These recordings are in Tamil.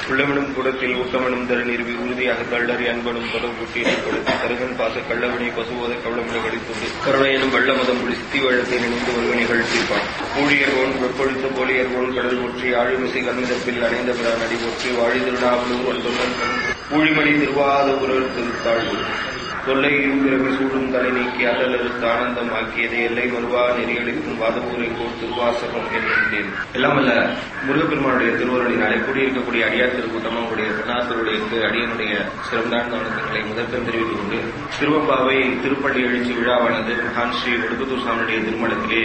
உள்ளமெனும் கூடத்தில் ஊட்டமெனும் தர நிறுவி உறுதியாக கள்ளறி அன்பனும் தொடர்பு கூட்டி இடைப்படுத்தி கருகன் பாச கள்ளவினை பசுவோத கவளமிட கடித்துண்டு கருணை எனும் வெள்ள மதம் புடி சித்தி வழத்தை நினைந்து ஒரு நிகழ்த்திப்பான் ஊழியர்வோன் வெப்பொழுத்த போலியர்வோன் கடல் ஒற்றி ஆழிமிசை கண்மிதப்பில் அணைந்த பிரான் அடி ஒற்றி வாழி திருநாவலூர் ஒன்றொன்றன் ஊழிமணி திருவாதபுரர் திருத்தாழ்வு தொல்லையும் பிறகு சூடும் தலை நீக்கி அல்லலறுத்து ஆனந்தம் ஆக்கியதை எல்லை மறுவா நெறியளிக்கும் வாதபூரை போர் திருவாசகம் என்கின்றேன் எல்லாம் அல்ல முருகப்பெருமானுடைய திருவருளினாலே கூடியிருக்கக்கூடிய அடியார் திருக்கூட்டம் அவருடைய திருநாசருடைய அடியனுடைய சிறந்தாழ்ந்த வணக்கங்களை முதற்கண் தெரிவித்துக் கொண்டு திருவம்பாவை திருப்பள்ளி எழுச்சி விழாவானது மகான் ஸ்ரீ ஒடுக்குத்தூர் சாமியுடைய திருமணத்திலே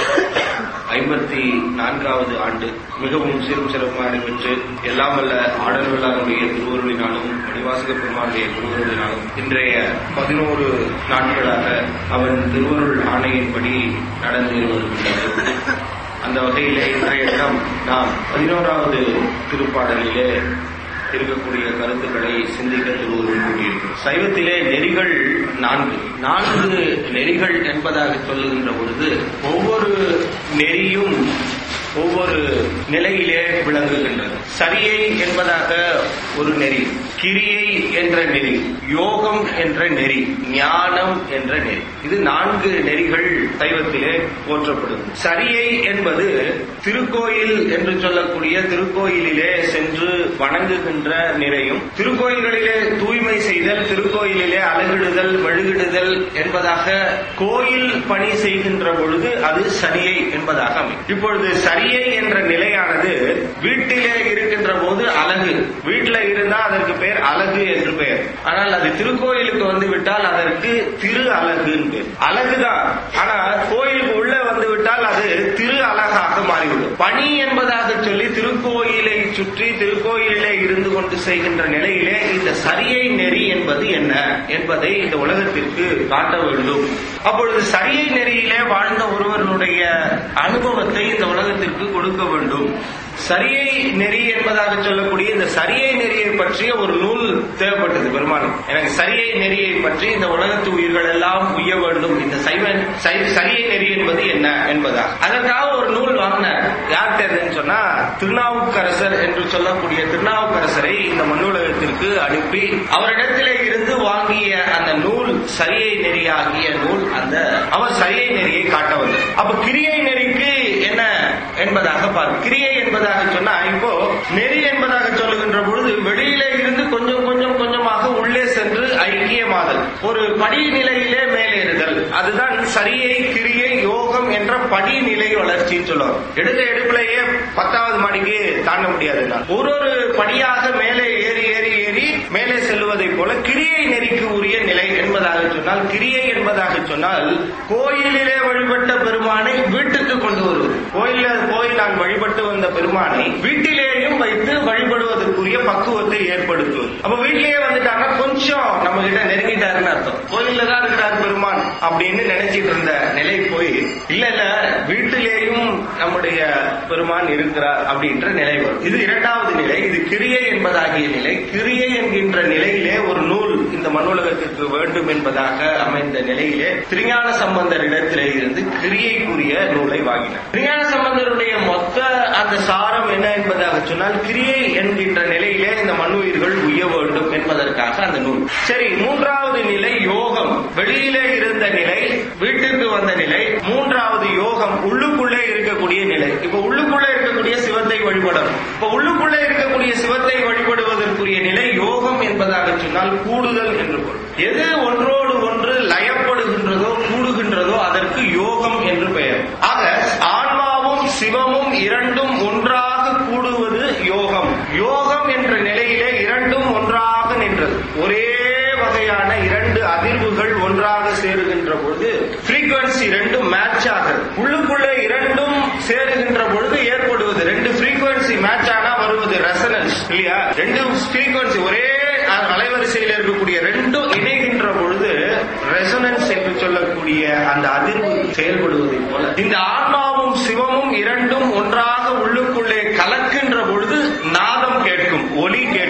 ஐம்பத்தி நான்காவது ஆண்டு மிகவும் சீரும் சிறப்பாக நடைபெற்று எல்லாம் வல்ல ஆடல்வல்லாருடைய திருவருளினாலும் மணிவாசக பெருமானுடைய திருவருளினாலும் இன்றைய பதினோரு நாட்களாக அவன் திருவருள் ஆணையின்படி நடந்து வருகின்றது அந்த வகையிலே இன்றைய தினம் நாம் பதினோராவது திருப்பாடலிலே இருக்கக்கூடிய கருத்துக்களை சிந்திக்க திருவருள் கூறியிருக்கிறோம் சைவத்திலே நெறிகள் நான்கு நான்கு நெறிகள் என்பதாக சொல்லுகின்ற பொழுது ஒவ்வொரு நெறியும் ஒவ்வொரு நிலையிலே விளங்குகின்றது சரியை என்பதாக ஒரு நெறி கிரியை என்ற நெறி யோகம் என்ற நெறி ஞானம் என்ற நெறி இது நான்கு நெறிகள் சைவத்திலே போற்றப்படும் சரியை என்பது திருக்கோயில் என்று சொல்லக்கூடிய திருக்கோயிலிலே சென்று வணங்குகின்ற நிறையும் திருக்கோயில்களிலே தூய்மை செய்தல் திருக்கோயிலிலே அலகிடுதல் மெழுகிடுதல் என்பதாக கோயில் பணி செய்கின்ற பொழுது அது சரியை என்பதாக அமையும் இப்பொழுது சரியை என்ற நிலையானது வீட்டிலே இருக்கின்ற போது அழகு வீட்டில் இருந்தா அதற்கு பெயர் அழகு என்று பெயர் ஆனால் அது திருக்கோயிலுக்கு வந்து விட்டால் அதற்கு திரு அழகு பேர் அழகுதான் ஆனா கோயிலுக்கு உள்ள வந்து விட்டால் அது திரு அழகாக மாறிவிடும் பணி என்பதாக சொல்லி திருக்கோயிலை சுற்றி திருக்கோயிலே இருந்து கொண்டு செய்கின்ற நிலையிலே இந்த சரியை நெறி என்பது என்ன என்பதை இந்த உலகத்திற்கு காட்ட வேண்டும் அப்பொழுது சரியை நெறியிலே வாழ்ந்த ஒருவருடைய அனுபவத்தை இந்த உலகத்திற்கு கொடுக்க வேண்டும் சரியை நெறி என்பதாக சொல்லக்கூடிய இந்த சரியை நெறியை பற்றிய ஒரு நூல் தேவைப்பட்டது பெருமானும் எனக்கு சரியை நெறியை பற்றி இந்த உலகத்து உயிர்கள் எல்லாம் உய்ய வேண்டும் இந்த சைவன் சரியை நெறி என்பது என்ன என்பதாக அதற்காக ஒரு நூல் வாங்கினார் யார் தேர்தல்னு சொன்னா திருநாவுக்கரசர் என்று சொல்லக்கூடிய திருநாவுக்கரசரை இந்த மண்ணுலகத்திற்கு அனுப்பி அவரிடத்திலே இருந்து வாங்கிய அந்த நூல் சரியை நெறியாகிய நூல் அந்த அவர் சரியை நெறியை காட்ட வந்தது அப்ப கிரியை நெறிக்கு என்ன என்பதாக பார்க்கும் கிரியை என்பதாக சொன்னா இப்போ நெறி என்பதாக சொல்லுகின்ற பொழுது வெளியிலே இருந்து கொஞ்சம் கொஞ்சம் கொஞ்சமாக உள்ளே சென்று ஐக்கியமாதல் ஒரு படிநிலையிலே மேலேறுதல் அதுதான் சரியை கிரியை யோகம் என்ற படிநிலை வளர்ச்சின்னு சொல்லுவாங்க எடுத்த எடுப்பிலேயே பத்தாவது மாடிக்கு தாண்ட முடியாது ஒரு ஒரு படியாக மேலே ஏறி ஏறி ஏறி மேலே செல்வதை போல கிரியை நெறிக்கு உரிய நிலை என்பதாக சொன்னால் கிரியை என்பதாக சொன்னால் கோயிலிலே வழிபட்ட பெருமானை வீட்டுக்கு கொண்டு வருவது கோயில கோயில் நான் வழிபட்டு வந்த பெருமானை வீட்டிலேயும் வைத்து வழிபடுவதற்குரிய பக்குவத்தை ஏற்படுத்துவது அப்ப வீட்டிலேயே வந்துட்டாங்கன்னா கொஞ்சம் நம்ம கிட்ட நெருங்கிட்டாருன்னு அர்த்தம் கோயில்ல தான் இருக்கிறார் பெருமான் அப்படின்னு நினைச்சிட்டு இருந்த நிலை போய் இல்ல இல்ல வீட்டிலேயும் நம்முடைய பெருமான் இருக்கிறார் அப்படின்ற நிலை வரும் இது இரண்டாவது நிலை இது கிரியை என்பதாகிய நிலை கிரியை என்கின்ற நிலையிலே ஒரு நூல் இந்த மண்ணுலகத்திற்கு வேண்டும் என்பதாக அமைந்த நிலையிலே திருஞான சம்பந்தர் இடத்திலே இருந்து கிரியைக்குரிய நூலை வாங்கினார் திருஞான சம்பந்தருடைய மொத்த அந்த சாரம் என்ன என்பதாக சொன்னால் கிரியை என்கின்ற நிலையிலே இந்த மண்ணுயிர்கள் உய்ய வேண்டும் என்பதற்காக அந்த நூல் சரி மூன்றாவது நிலை யோகம் வெளியிலே இருந்த நிலை வீட்டிற்கு வந்த நிலை மூன்றாவது யோகம் உள்ளுக்குள்ளே இருக்கக்கூடிய நிலை இப்ப உள்ளுக்குள்ளே இருக்கக்கூடிய சிவத்தை வழிபடணும் இப்ப உள்ளுக்குள்ளே இருக்கக்கூடிய சிவத்தை வழிபடுவதற்குரிய நிலை யோகம் என்பதாக சொன்னால் கூடுதல் என்று பொருள் எது ஒன்றோடு ஒன்று லயப்படுகின்றதோ கூடுகின்றதோ அதற்கு யோகம் என்று பெயர் ஆக ஆன்மாவும் சிவமும் இரண்டும் ஒன்றாக கூடுவது யோகம் யோகம் என்ற நிலையிலே இரண்டும் ஒன்றாக நின்றது ஒரே வகையான இரண்டு அதிர்வுகள் ஒன்றாக சேருகின்ற பொழுது frequency ரெண்டும் மேட்ச் ஆகுது உள்ளுக்குள்ளே இரண்டும் சேருகின்ற பொழுது ஏற்படுவது ரெண்டு frequency மேட்ச் ஆனா வருவது ரெசனன்ஸ் இல்லையா ரெண்டு frequency ஒரே அலைவரிசையில் இருக்கக்கூடிய ரெண்டும் இணைகின்ற பொழுது ரெசனன்ஸ் என்று சொல்லக்கூடிய அந்த அதிர்வு செயல்படுவதை போல இந்த ஆன்மாவும் சிவமும் இரண்டும் ஒன்றாக உள்ளுக்குள்ளே கலக்கின்ற பொழுது நாதம் கேட்கும் ஒலி கேட்கும் அந்த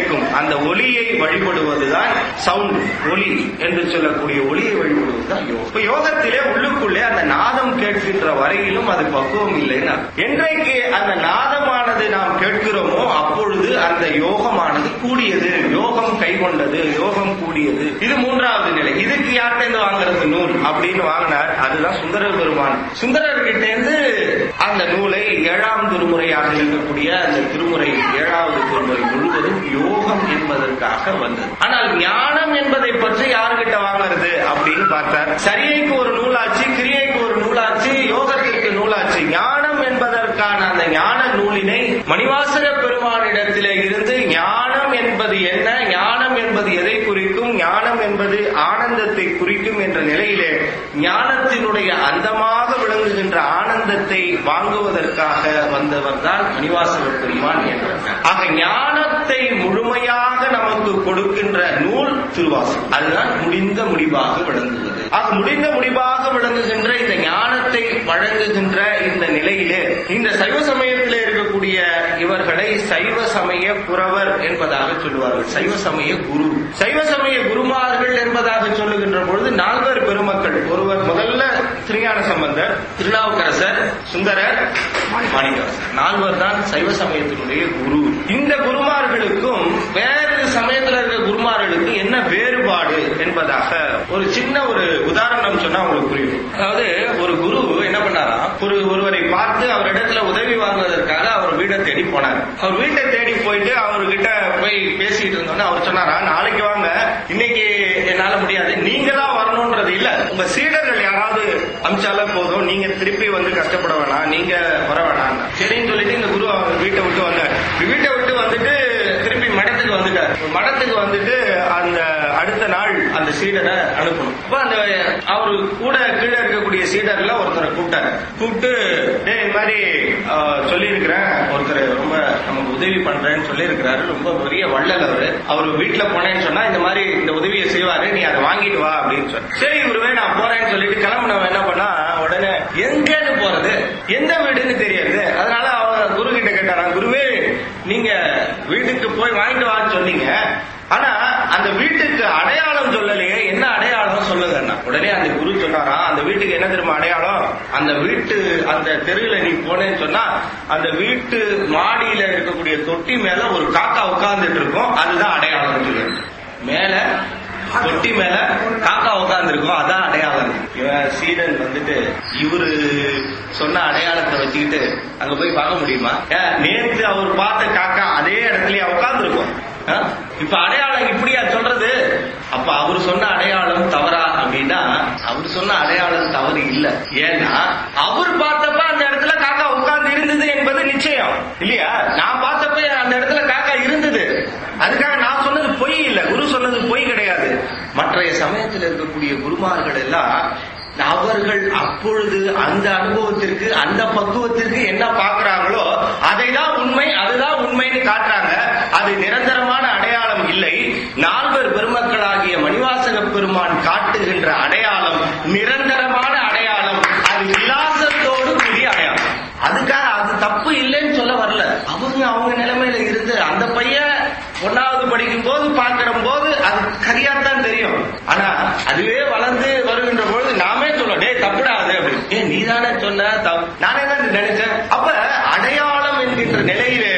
அந்த ஒலியை வழிபடுவதுதான் சவுண்ட் ஒலி என்று சொல்லக்கூடிய ஒலியை வழிபடுவதுதான் யோகம் இப்ப யோகத்திலே உள்ளுக்குள்ளே அந்த நாதம் கேட்கின்ற வரையிலும் அது பக்குவம் இல்லைன்னா என்றைக்கு அந்த நாதமானது நாம் கேட்கிறோமோ அப்பொழுது அந்த யோகமானது கூடியது யோகம் கைகொண்டது யோகம் கூடியது இது மூன்றாவது நிலை இதுக்கு யார்கிட்ட வாங்குறது நூல் அப்படின்னு வாங்கினார் அதுதான் சுந்தரர் பெருமான் சுந்தரர்கிட்ட இருந்து அந்த நூலை ஏழாம் திருமுறையாக இருக்கக்கூடிய அந்த திருமுறை ஏழாவது திருமுறை முழுவதும் யோகம் என்பதற்காக வந்தது ஆனால் ஞானம் என்பதை பற்றி யாருகிட்ட வாங்குறது அப்படின்னு பார்த்தார் சரியைக்கு ஒரு நூலாச்சு கிரியைக்கு ஒரு நூலாச்சு யோகத்திற்கு நூலாச்சு ஞானம் என்பதற்கான அந்த ஞான நூலினை மணிவாசக பெருமானிடத்திலே இருந்து ஞானம் என்பது என்ன ஞானம் என்பது எதை குறிக்கும் ஞானம் என்பது ஆனந்தத்தை குறிக்கும் என்ற நிலையிலே ஞானத்தினுடைய அந்தமாக விளங்குகின்ற ஆனந்தத்தை வாங்குவதற்காக வந்தவர் தான் மணிவாசக பெருமான் என்றார் ஆக ஞானத்தை முழுமையாக நமக்கு கொடுக்கின்ற நூல் திருவாசகம் அதுதான் முடிந்த முடிவாக விளங்குகிறது ஆக முடிந்த முடிவாக விளங்குகின்ற இந்த ஞானத்தை வழங்குகின்ற இந்த நிலையிலே இந்த சைவ சமயத்திலே இருக்கக்கூடிய இவர்களை சைவ சமய புறவர் என்பதாக சொல்லுவார்கள் சைவ சமய குரு சைவ சமய குருமார்கள் என்பதாக சொல்லுகின்ற பொழுது நால்வர் பெருமக்கள் ஒருவர் முதல்ல திருஞான சம்பந்தர் திருநாவுக்கரசர் சுந்தரர் மாணிக்கவாசர் நால்வர் தான் சைவ சமயத்தினுடைய குரு இந்த குருமார்களுக்கும் வேறு சமயத்தில் இருக்கிற குருமார்களுக்கு என்ன வேறுபாடு என்பதாக ஒரு சின்ன ஒரு உதாரணம் சொன்னா உங்களுக்கு புரியும் அதாவது ஒரு குரு என்ன பண்ணாராம் ஒரு ஒருவரை பார்த்து அவரிடத்துல உதவி வாங்குவதற்காக அவர் வீட்டை தேடி போனார் அவர் வீட்டை தேடி போயிட்டு அவர்கிட்ட போய் பேசிட்டு இருந்தோன்னே அவர் சொன்னாரா நாளைக்கு வாங்க இன்னைக்கு என்னால முடியாது நீங்க தான் வரணும்ன்றது இல்ல உங்க சீடர்கள் யாராவது அமிச்சாலே போதும் நீங்க திருப்பி வந்து கஷ்டப்பட வேணாம் நீங்க வர வேணாம் சரின்னு சொல்லிட்டு இந்த குரு அவர் வீட்டை விட்டு வந்தார் வீட்டை விட்டு வந்துட்டு திருப்பி மடத்துக்கு வந்துட்டார் மடத்துக்கு வந்துட்டு அந்த அடுத்த நாள் அந்த சீடரை அனுப்பணும் அப்ப அந்த அவரு கூட கீழே இருக்கக்கூடிய சீடர்ல ஒருத்தரை கூப்பிட்டாரு கூப்பிட்டு டேய் இந்த மாதிரி சொல்லி இருக்கிறேன் ஒருத்தர் ரொம்ப நமக்கு உதவி பண்றேன்னு சொல்லி இருக்கிறாரு ரொம்ப பெரிய வள்ளல் அவரு அவர் வீட்டுல போனேன்னு சொன்னா இந்த மாதிரி இந்த உதவியை செய்வாரு நீ அதை வாங்கிட்டு வா அப்படின்னு சொன்ன சரி குருவே நான் போறேன்னு சொல்லிட்டு கிளம்புனவன் என்ன பண்ணா உடனே எங்கன்னு போறது எந்த வீடுன்னு தெரியாது அதனால அவன் குரு கிட்ட கேட்டாராம் குருவே நீங்க வீட்டுக்கு போய் வாங்கிட்டு வான்னு சொன்னீங்க ஆனா அந்த வீட்டுக்கு அடையாளம் சொல்லலையே என்ன அடையாளம் சொல்லுங்க உடனே அந்த குரு சொன்னாரா அந்த வீட்டுக்கு என்ன தெரியுமா அடையாளம் அந்த வீட்டு அந்த தெருவில் நீ போனேன்னு சொன்னா அந்த வீட்டு மாடியில இருக்கக்கூடிய தொட்டி மேல ஒரு காக்கா உட்கார்ந்துட்டு இருக்கும் அதுதான் அடையாளம் சொல்லுங்க மேல தொட்டி மேல காக்கா உட்கார்ந்து இருக்கும் அதான் அடையாளம் இவன் சீடன் வந்துட்டு இவரு சொன்ன அடையாளத்தை வச்சுக்கிட்டு அங்க போய் பார்க்க முடியுமா நேற்று அவர் பார்த்த காக்கா அதே இடத்துலயே உட்கார்ந்து இருக்கும் இப்ப அடையாளம் இப்படியா சொல்றது அப்ப அவர் சொன்ன அடையாளம் தவறா அப்படின்னா அவர் சொன்ன அடையாளம் தவறு இல்ல ஏன்னா அவர் பார்த்தப்ப அந்த இடத்துல காக்கா உட்கார்ந்து இருந்தது என்பது நிச்சயம் இல்லையா நான் பார்த்தப்ப அந்த இடத்துல காக்கா இருந்தது அதுக்காக நான் சொன்னது பொய் இல்ல குரு சொன்னது பொய் கிடையாது மற்றைய சமயத்தில் இருக்கக்கூடிய குருமார்கள் எல்லாம் அவர்கள் அப்பொழுது அந்த அனுபவத்திற்கு அந்த பக்குவத்திற்கு என்ன பார்க்கிறாங்களோ அதை தான் உண்மை அதுதான் உண்மைன்னு காட்டுறாங்க அது நிரந்தரமான அடையாளம் இல்லை நால்வர் பெருமக்களாகிய மணிவாசக பெருமான் காட்டுகின்ற அடையாளம் நிரந்தரமான அடையாளம் அது விலாசத்தோடு கூடிய அடையாளம் அதுக்காக அது தப்பு இல்லைன்னு சொல்ல வரல அவங்க அவங்க நிலைமையில இருந்து அந்த பையன் ஒன்னாவது படிக்கும் போது பார்க்கிற போது அது சரியாத்தான் தெரியும் ஆனா அதுவே வளர்ந்து வருகின்ற பொழுது நாமே சொல்லுவோம் டே தப்புடாது அப்படின்னு ஏன் நீ தானே சொன்ன நானே தான் நினைச்சேன் அப்ப அடையாளம் என்கின்ற நிலையிலே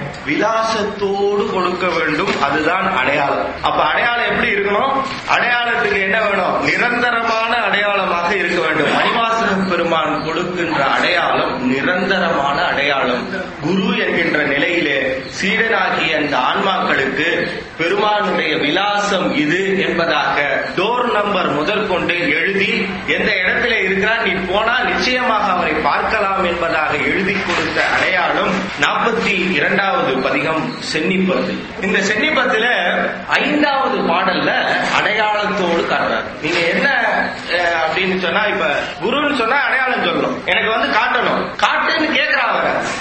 விலாசத்தோடு கொடுக்க வேண்டும் அதுதான் அடையாளம் அப்ப அடையாளம் எப்படி இருக்கணும் அடையாளத்துக்கு என்ன வேணும் நிரந்தரமான அடையாளமாக இருக்க வேண்டும் மணிவாசக பெருமான் கொடுக்கின்ற அடையாளம் நிரந்தரமான அடையாளம் குரு என்கின்ற நிலையிலே சீடனாகிய அந்த ஆன்மாக்களுக்கு பெருமானுடைய விலாசம் இது என்பதாக டோர் நம்பர் முதற்கொண்டு எழுதி எந்த இடத்துல இருக்கிறார் நீ போனா நிச்சயமாக அவரை பார்க்கலாம் என்பதாக எழுதி கொடுத்த அடையாளம் நாற்பத்தி இரண்டாவது பதிகம் சென்னிப்பத்து இந்த சென்னிப்பத்துல ஐந்தாவது பாடல்ல அடையாளத்தோடு காட்டுறாரு நீங்க என்ன அப்படின்னு சொன்னா இப்ப குருன்னு சொன்னா அடையாளம் சொல்லணும் எனக்கு வந்து காட்டணும் காட்டுன்னு கேட்கிறாங்க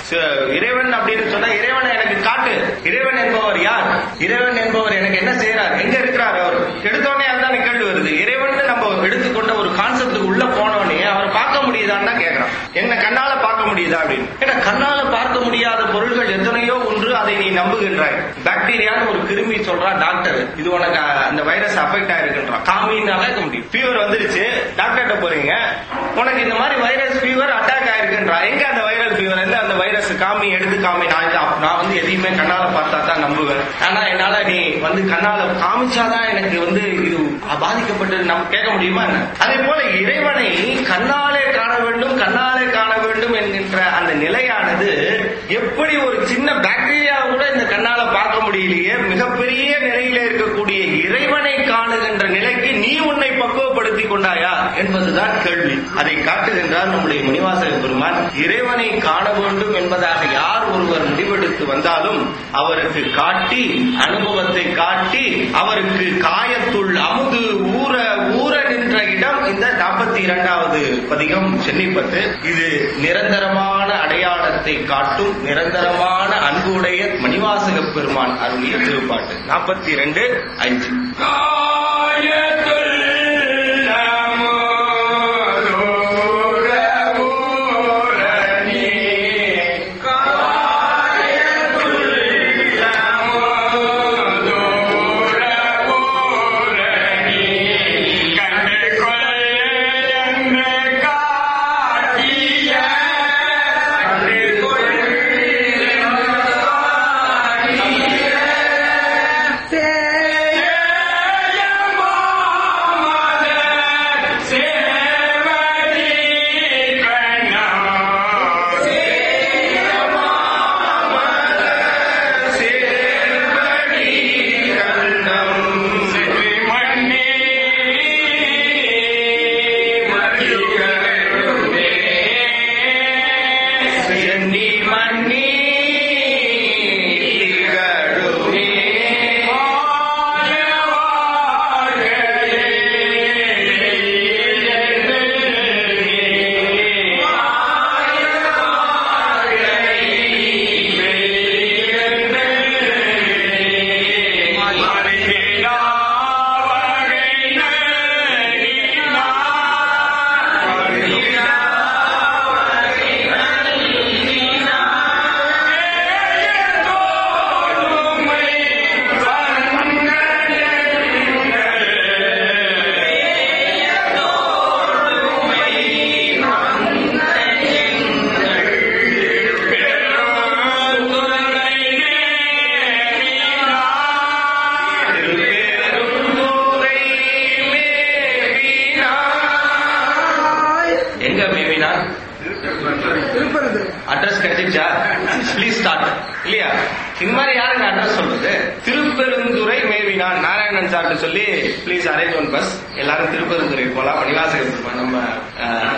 இறைவன் அப்படின்னு சொன்னா இறைவனை எனக்கு காட்டு இறைவன் என்பவர் யார் இறைவன் என்பவர் எனக்கு என்ன செய்யறார் எங்க இருக்கிறார் அவர் எடுத்தோடனே அதுதான் கேள்வி வருது இறைவன் நம்ம எடுத்துக்கொண்ட ஒரு கான்செப்டுக்கு உள்ள போனோடனே அவர் பார்க்க முடியுதான்னு தான் கேட்கிறான் என்ன கண்ணால பார்க்க முடியுதா அப்படின்னு ஏன்னா கண்ணால பார்க்க முடியாத பொருள்கள் எத்தனையோ ஒன்று அதை நீ நம்புகின்றாய் பாக்டீரியான்னு ஒரு கிருமி சொல்றா டாக்டர் இது உனக்கு அஹ், அந்த வைரஸ் அஃபெக்ட் ஆயிருக்குன்றான் காமினால இருக்க முடியும் ஃபீவர் வந்துருச்சு டாக்டர்கிட்ட போறீங்க உனக்கு இந்த மாதிரி வைரஸ் ஃபீவர் அட்டாக் ஆயிருக்குன்றா எங்க அந்த வைரல் ஃபீவர் எந்த அந்த வைரஸ் காமி எடுத்து காமி நான் இது அப்- நான் வந்து எதையுமே கண்ணால பார்த்தா தான் நம்புவேன் ஆனா என்னால நீ வந்து கண்ணால காமிச்சாதான் எனக்கு வந்து இது பாதிக்கப்பட்டது நம்ம கேட்க முடியுமா என்ன அதே போல இறைவனை கண்ணாலே காண வேண்டும் கண்ணாலே காண வேண்டும் என்கின்ற அந்த நிலையானது எப்படி ஒரு சின்ன பாக்டீரியா கூட இந்த கண்ணால பார்க்க முடியலையே மிகப்பெரிய நிலையில இருக்கக்கூடிய இறைவனை காணுகின்ற நிலைக்கு நீ உன்னை பக்குவப்படுத்திக் கொண்டாயா என்பதுதான் கேள்வி அதை காட்டுகின்றார் நம்முடைய மணிவாசக பெருமான் இறைவனை காண வேண்டும் என்பதாக யார் ஒருவர் முடிவெடுத்து வந்தாலும் அவருக்கு காட்டி அனுபவத்தை காட்டி அவருக்கு காயத்துள் அமுது ஊற ஊற நின்ற இடம் இந்த நாற்பத்தி இரண்டாவது பதிகம் சென்னிப்பத்து இது நிரந்தரமான அடையாளத்தை காட்டும் நிரந்தரமான அன்புடைய மணிவாசக பெருமான் அருளிய திருப்பாட்டு நாற்பத்தி இரண்டு அஞ்சு சென்னி மன்னி திகழுமே. திருப்பெருந்துறை மேவினார். எங்க மேவினார் அட்ரஸ் கிடைச்சிச்சா ப்ளீஸ் ஸ்டார்ட் இல்லையா இந்த மாதிரி யாருங்க அட்ரஸ் சொல்றது திருப்பெருந்துறை மேவினான் நாராயணன் சார்ட்டு சொல்லி ப்ளீஸ் அரேஞ்ச் ஒன் பஸ் எல்லாரும் திருப்பெருந்துறை போலாம் மணிவாசகர் பெருமான் நம்ம அஹ்,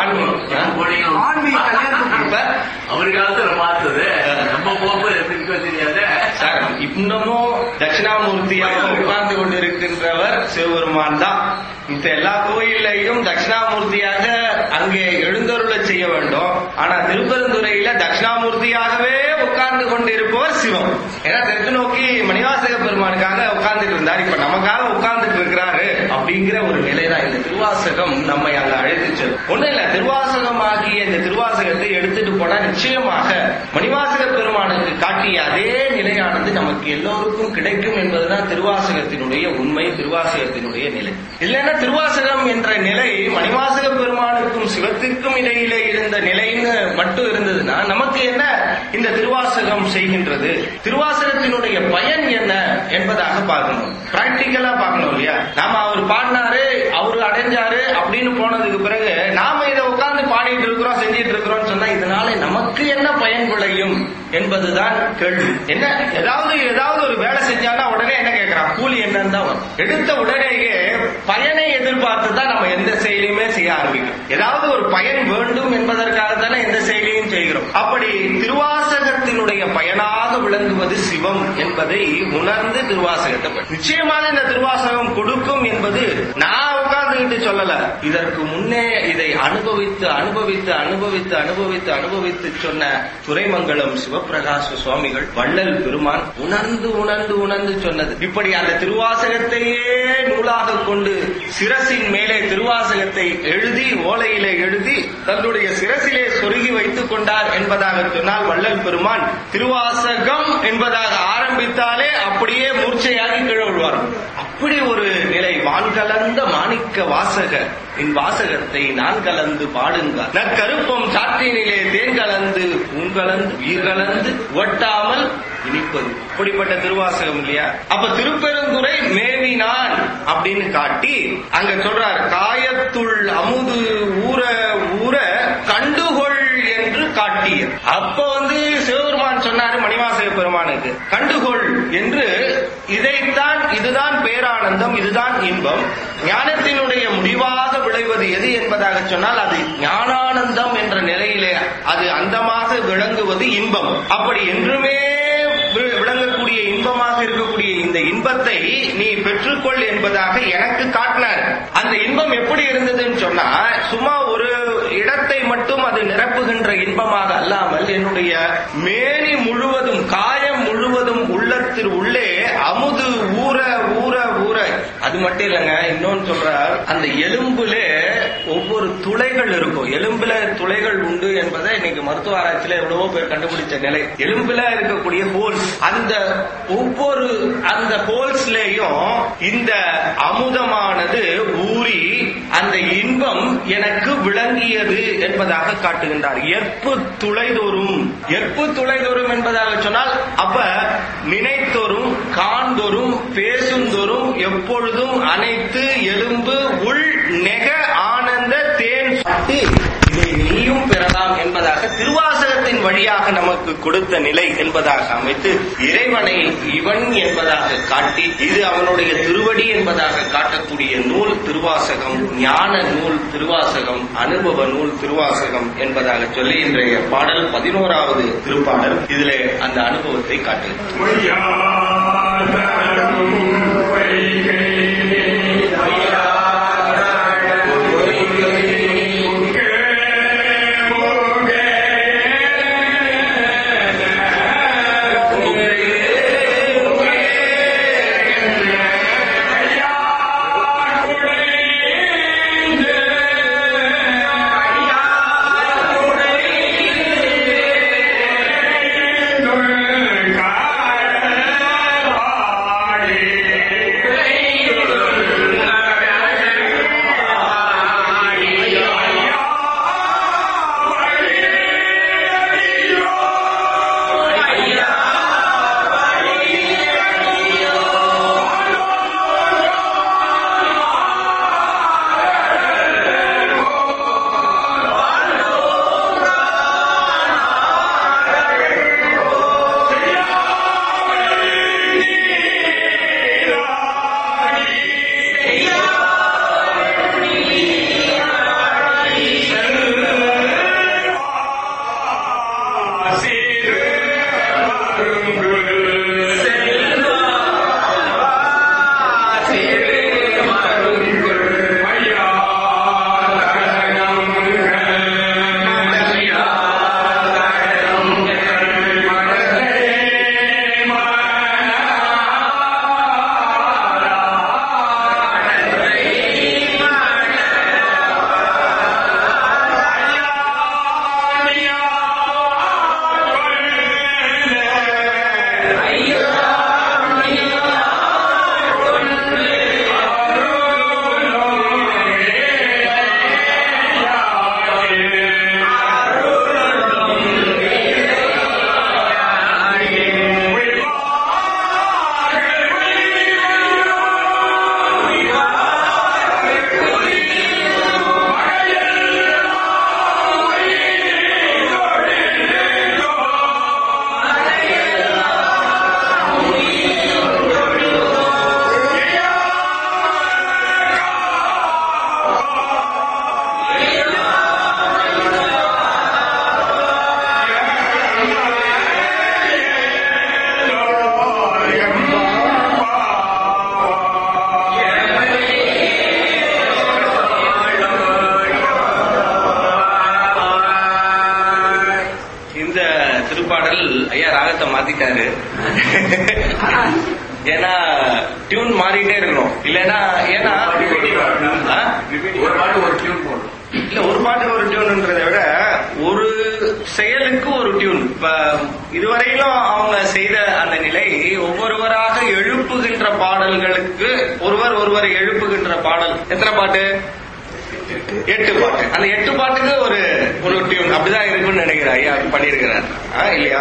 ஆன்மீகம். ஆன்மீக கல்யாணத்துக்கு இப்ப அவருக்காக பார்த்தது நம்ம போகும்போது எப்படிக்கோ தெரியாது சார் இன்னமும் தட்சிணாமூர்த்தியாக உட்கார்ந்து கொண்டிருக்கின்றவர் சிவபெருமான் தான் மித்த எல்லா கோயில்லையும் தட்சிணாமூர்த்தியாக அங்கே எழுந்தருளச் செய்ய வேண்டும் ஆனா திருப்பெருந்துறையில தட்சிணாமூர்த்தியாகவே உட்கார்ந்து கொண்டிருப்பவர் சிவம் ஏன்னா தெற்கு நோக்கி மணிவாசக பெருமானுக்காக உட்கார்ந்துட்டு இருந்தார் இப்ப நமக்காக உட்கார்ந்துட்டு இருக்கிறாரு அப்படிங்கிற ஒரு நிலைதான் இந்த திருவாசகம் நம்மை அங்க அழைத்து செல்லும் ஒண்ணு இல்ல திருவாசகம் ஆகிய இந்த திருவாசகத்தை எடுத்துட்டு போனா நிச்சயமாக மணிவாசக பெருமானுக்கு காட்டிய அதே நிலையானது நமக்கு எல்லோருக்கும் கிடைக்கும் என்பதுதான் திருவாசகத்தினுடைய உண்மை திருவாசகத்தினுடைய நிலை இல்லைன்னா திருவாசகம் என்ற நிலை மணிவாசக பெருமானுக்கும் சிவத்திற்கும் இடையிலே இருந்த நிலைன்னு மட்டும் இருந்ததுன்னா நமக்கு என்ன இந்த திருவாசகம் செய்கின்றது திருவாசகத்தினுடைய பயன் என்ன என்பதாக பார்க்கணும் பிராக்டிக்கலா பார்க்கணும் இல்லையா நாம அவர் பாடினாரு அவரு அடைஞ்சாரு அப்படின்னு போனதுக்கு பிறகு நாம இதை உட்கார்ந்து பாடிட்டு இருக்கிறோம் செஞ்சிட்டு இருக்கிறோம் சொன்னா இதனால நமக்கு என்ன பயன் விளையும் என்பதுதான் கேள்வி என்ன ஏதாவது ஏதாவது ஒரு வேலை செஞ்சாலும் உடனே என்ன கேட்கறான் கூலி என்னன்னு தான் வரும் எடுத்த உடனேயே பயனை எதிர்பார்த்து தான் நம்ம எந்த செயலையுமே செய்ய ஆரம்பிக்கிறோம் ஏதாவது ஒரு பயன் வேண்டும் என்பதற்காக தானே எந்த செயலையும் செய்கிறோம் அப்படி திருவாசகத்தினுடைய பயனாக விளங்குவது சிவம் என்பதை உணர்ந்து திருவாசகத்தை படி. நிச்சயமாக இந்த திருவாசகம் கொடுக்கும் என்பது நான் உட்கார்ந்துகிட்டு சொல்லல இதற்கு முன்னே இதை அனுபவித்து அனுபவித்து அனுபவித்து அனுபவித்து அனுபவித்து சொன்ன துரைமங்கலம் சிவபிரகாச சுவாமிகள் வள்ளல் பெருமான் உணர்ந்து உணர்ந்து உணர்ந்து சொன்னது இப்படி அந்த திருவாசகத்தையே நூலாக கொண்டு சிரசின் மேலே திருவாசகத்தை எழுதி ஓலையிலே எழுதி தன்னுடைய சிரசிலே சொருகி வைத்துக் கொண்டார் என்பதாக சொன்னால் வள்ளல் பெருமான் திருவாசகம் என்பதாக ஆரம்பித்தாலே அப்படியே மூர்ச்சையாகி கீழே விழுவார் அப்படி ஒரு நிலை வான் கலந்த மாணிக்க வாசக என் வாசகத்தை நான் கலந்து பாடுங்க நற்கருப்பம் சாற்றினிலே தேன் கலந்து உங்கலந்து உயிர் கலந்து ஒட்டாமல் இனிப்பது அப்படிப்பட்ட திருவாசகம் இல்லையா அப்ப திருப்பெருந்துறை மேவினான் அப்படின்னு காட்டி அங்க சொல்றார் காயத்துள் அமுது ஊற ஊற கண்டுகொள் என்று காட்டிய அப்ப வந்து சிவபெருமான் சொன்னாரு மணிவாசக பெருமானுக்கு கண்டுகொள் என்று இதைத்தான் இதுதான் பேரானந்தம் இதுதான் இன்பம் ஞானத்தினுடைய முடிவாக விளைவது எது என்பதாக சொன்னால் அது ஞானானந்தம் என்ற நிலையிலே அது அந்தமாக விளங்குவது இன்பம் அப்படி என்றுமே வி- விளங்கக்கூடிய இன்பமாக இருக்கக்கூடிய இந்த இன்பத்தை நீ பெற்றுக்கொள் என்பதாக எனக்கு காட்டினார் அந்த இன்பம் எப்படி இருந்ததுன்னு சொன்னா சும்மா ஒரு இடத்தை மட்டும் அது நிரப்புகின்ற இன்பமாக அல்லாமல் என்னுடைய மேனி முழுவதும் காயம் முழுவதும் உள்ளத்தில் உள்ளே அமுது ஊற ஊற ஊற அது மட்டும் இல்லைங்க இன்னொன்னு சொல்றார் அந்த எலும்புல ஒவ்வொரு துளைகள் இருக்கும் எலும்புல துளைகள் உண்டு என்பதை இன்னைக்கு மருத்துவ ஆராய்ச்சியில எவ்வளவோ பேர் கண்டுபிடிச்ச நிலை எலும்புல இருக்கக்கூடிய ஹோல்ஸ் அந்த ஒவ்வொரு அந்த ஹோல்ஸ்லயும் இந்த அமுதமானது ஊறி அந்த இன்பம் எனக்கு விளங்கியது என்பதாக காட்டுகின்றார் எற்பு துளைதோறும் எற்பு துளைதோறும் என்பதாக சொன்னால் அப்ப நினைத்தோறும் காண்தோறும் பேசுந்தோறும் எப்பொழுதும் அனைத்து எலும்பு உள் நெக ஆனந்த தேன் சாட்டி இதை நீயும் பெறலாம் என்பதாக திருவாசகத்தின் வழியாக நமக்கு கொடுத்த நிலை என்பதாக அமைத்து இறைவனை இவன் என்பதாக காட்டி இது அவனுடைய திருவடி என்பதாக காட்டக்கூடிய நூல் திருவாசகம் ஞான நூல் திருவாசகம் அனுபவ நூல் திருவாசகம் என்பதாக சொல்லி இன்றைய பாடல் பதினோராவது திருப்பாடல் இதிலே அந்த அனுபவத்தை காட்டுகிறது இந்த திருப்பாடல் ஐயா ராகத்தை மாத்திட்டாரு ஏன்னா டியூன் மாறிட்டே இருக்கணும் இல்லைன்னா ஏன்னா ஆ? ஒரு பாட்டு ஒரு டியூன் போடணும் இல்ல இல்ல ஒரு பாட்டுக்கு ஒரு டியூன்ன்றதை விட ஒரு செயலுக்கு ஒரு டியூன் இப்ப இதுவரையிலும் அவங்க செய்த அந்த நிலை ஒவ்வொருவராக எழுப்புகின்ற பாடல்களுக்கு ஒருவர் ஒருவரை எழுப்புகின்ற பாடல் எத்தனை பாட்டு எட்டு பாட்டு அந்த எட்டு பாட்டுக்கு ஒரு ஒரு டியூன் அப்படிதான் இருக்கும்னு நினைக்கிறேன் ஐயா பண்ணியிருக்கிறார் ஆ, இல்லையா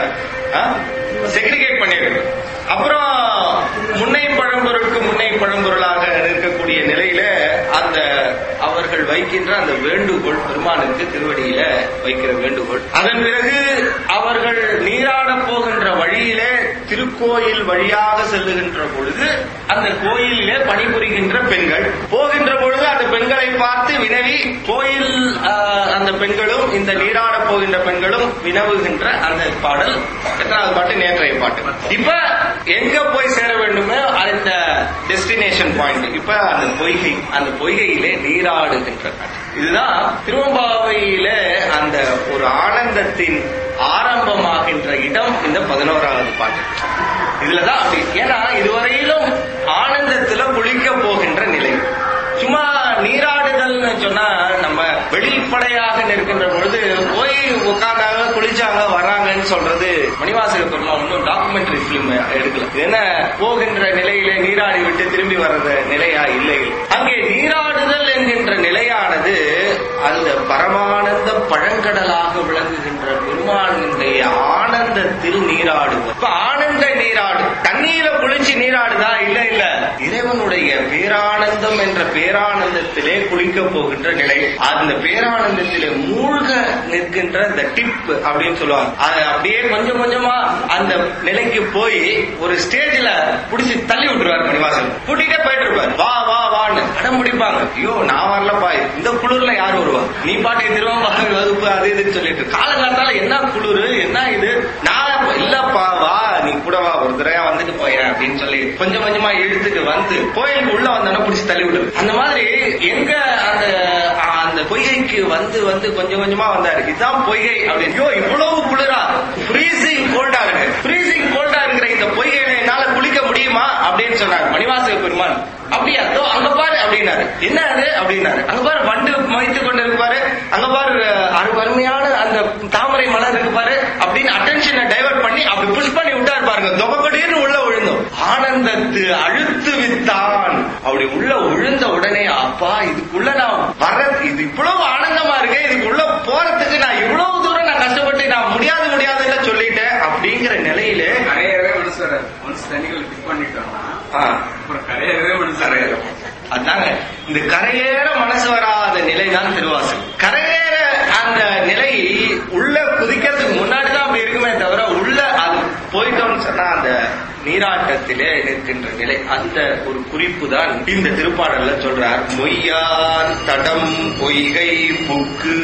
செக்ரிகேட் பண்ணிருக்கிறார் அப்புறம் முன்னை பழம்பொருளுக்கு முன்னை பழம்பொருளாக இருக்கக்கூடிய நிலையில அந்த அவர்கள் வைக்கின்ற அந்த வேண்டுகோள் பெருமானுக்கு திருவடியில வைக்கிற வேண்டுகோள் அதன் பிறகு அவர்கள் நீராடப் போகின்ற வழியிலே திருக்கோயில் வழியாக செல்லுகின்ற பொழுது அந்த கோயிலிலே பணிபுரிகின்ற பெண்கள் போகின்ற பொழுது அந்த பெண்களை பார்த்து வினவி கோயில் ஆஹ், அந்த பெண்களும் இந்த நீராடப் போகின்ற பெண்களும் வினவுகின்ற அந்த பாடல் எத்தனாவது பாட்டு நேற்றைய பாட்டு இப்ப எங்க போய் சேர வேண்டுமோ அந்த டெஸ்டினேஷன் பாயிண்ட் இப்ப அந்த பொய்கை அந்த பொய்கையிலே நீராடுகின்ற காட்சி இதுதான் திருவம்பாவையில அந்த ஒரு ஆனந்தத்தின் ஆரம்பமாகின்ற இடம் இந்த பதினோராவது பாட்டு இதுலதான் அப்படி ஏன்னா இதுவரையிலும் ஆனந்தத்துல குளிக்க போகின்ற நிலை சும்மா நீராடுதல்னு சொன்னா நம்ம வெளிப்படையாக நிற்கின்ற பொழுது போய் உட்கார்ந்தாங்க குளிச்சாங்க வர்றாங்கன்னு சொல்றது மணிவாசக பெருமா ஒன்றும் டாக்குமெண்ட்ரி பிலிம் எடுக்கல இது என்ன போகின்ற நிலையிலே நீராடி விட்டு திரும்பி வர்றது நிலையா இல்லை அங்கே நீராடுதல் என்கின்ற நிலையானது அந்த பரமானந்த பழங்கடலாக விளங்குகின்ற பெருமானுடைய ஆனந்தத்தில் நீராடுவது இப்ப ஆனந்த நீராடு தண்ணீர குளிச்சு நீராடுதா இல்ல இல்ல இறைவனுடைய பேரானந்தம் என்ற பேரானந்தத்திலே குளிக்க போகின்ற நிலை அந்த பேரானந்தத்திலே மூழ்க நிற்கின்ற இந்த டிப் அப்படின்னு சொல்லுவாங்க அது அப்படியே கொஞ்சம் கொஞ்சமா அந்த நிலைக்கு போய் ஒரு ஸ்டேஜ்ல புடிச்சு தள்ளி விட்டுருவாரு மணிவாசன் கூட்டிட்டே போயிட்டு இருப்பாரு வா வா வான்னு அடம் பிடிப்பாங்க ஐயோ நான் வரலப்பா இந்த குளிர்ல யார் வருவா நீ பாட்டுக்கு திருவம்பாக வகுப்பு அது இதுன்னு சொல்லிட்டு காலங்காலத்தால என்ன குளிரு என்ன இது நான் இல்லப்பா வா நீ கூட வா ஒரு தடவை வந்துட்டு போய அப்படின்னு சொல்லி கொஞ்சம் கொஞ்சமா இழுத்துட்டு வந்து கோயிலுக்கு உள்ள வந்தோன்னா பிடிச்சி தள்ளி விடுது அந்த மாதிரி எங்க அந்த அந்த பொய்கைக்கு வந்து வந்து கொஞ்சம் கொஞ்சமா வந்தாரு இதுதான் பொய்கை அப்படின்னு ஐயோ இவ்வளவு குளிரா ஃப்ரீசிங் கோல்டா இருக்கு ஃப்ரீசிங் கோல்டா இருக்கிற இந்த பொய்கையில என்னால குளிக்க முடியுமா அப்படின்னு சொன்னார் மணிவாசக பெருமான் அப்படியா தோ அங்க பாரு அப்படின்னாரு என்ன அது அப்படின்னாரு அங்க பாரு வண்டு மதித்து கொண்டு இருக்கு பாரு அங்க பாரு அரு அருமையான அந்த தாமரை மலர் இருக்கு பாரு அப்படின்னு அட்டென்ஷனை டைவர்ட் பண்ணி அப்படி புஷ் பண்ணி விட்டாரு பாருங்க தொபக்கடின்னு உள்ள விழுந்தோம் ஆனந்தத்து அழுத்து வித்தான் அப்படி உள்ள விழுந்த உடனே அப்பா இதுக்குள்ள நான் வர இது இவ்வளவு ஆனந்தமா இருக்கு இதுக்குள்ள போறதுக்கு நான் இவ்வளவு தூரம் நான் கஷ்டப்பட்டு நான் முடியாது முடியாதுன்னு சொல்லிட்டேன் அப்படிங்கிற நிலையிலே கரையவே மனசு வராது ஒன்ஸ் தண்ணிகள் டிப் பண்ணிட்டோம்னா ஆ, அப்புறம் கரையவே மனசு கரையேறும் அதாங்க இந்த கரையேற மனசு வராத நிலைதான் திருவாசல் கரையேற அந்த நிலை உள்ள குதிக்கிறதுக்கு முன்னாடி தான் அப்படி இருக்குமே தவிர உள்ள அது போயிட்டோம்னு சொன்னா அந்த நீராட்டத்திலே நிற்கின்ற நிலை அந்த ஒரு குறிப்பு தான் இந்த திருப்பாடல்ல சொல்றார் மொய்யான் தடம் பொய்கை புக்கு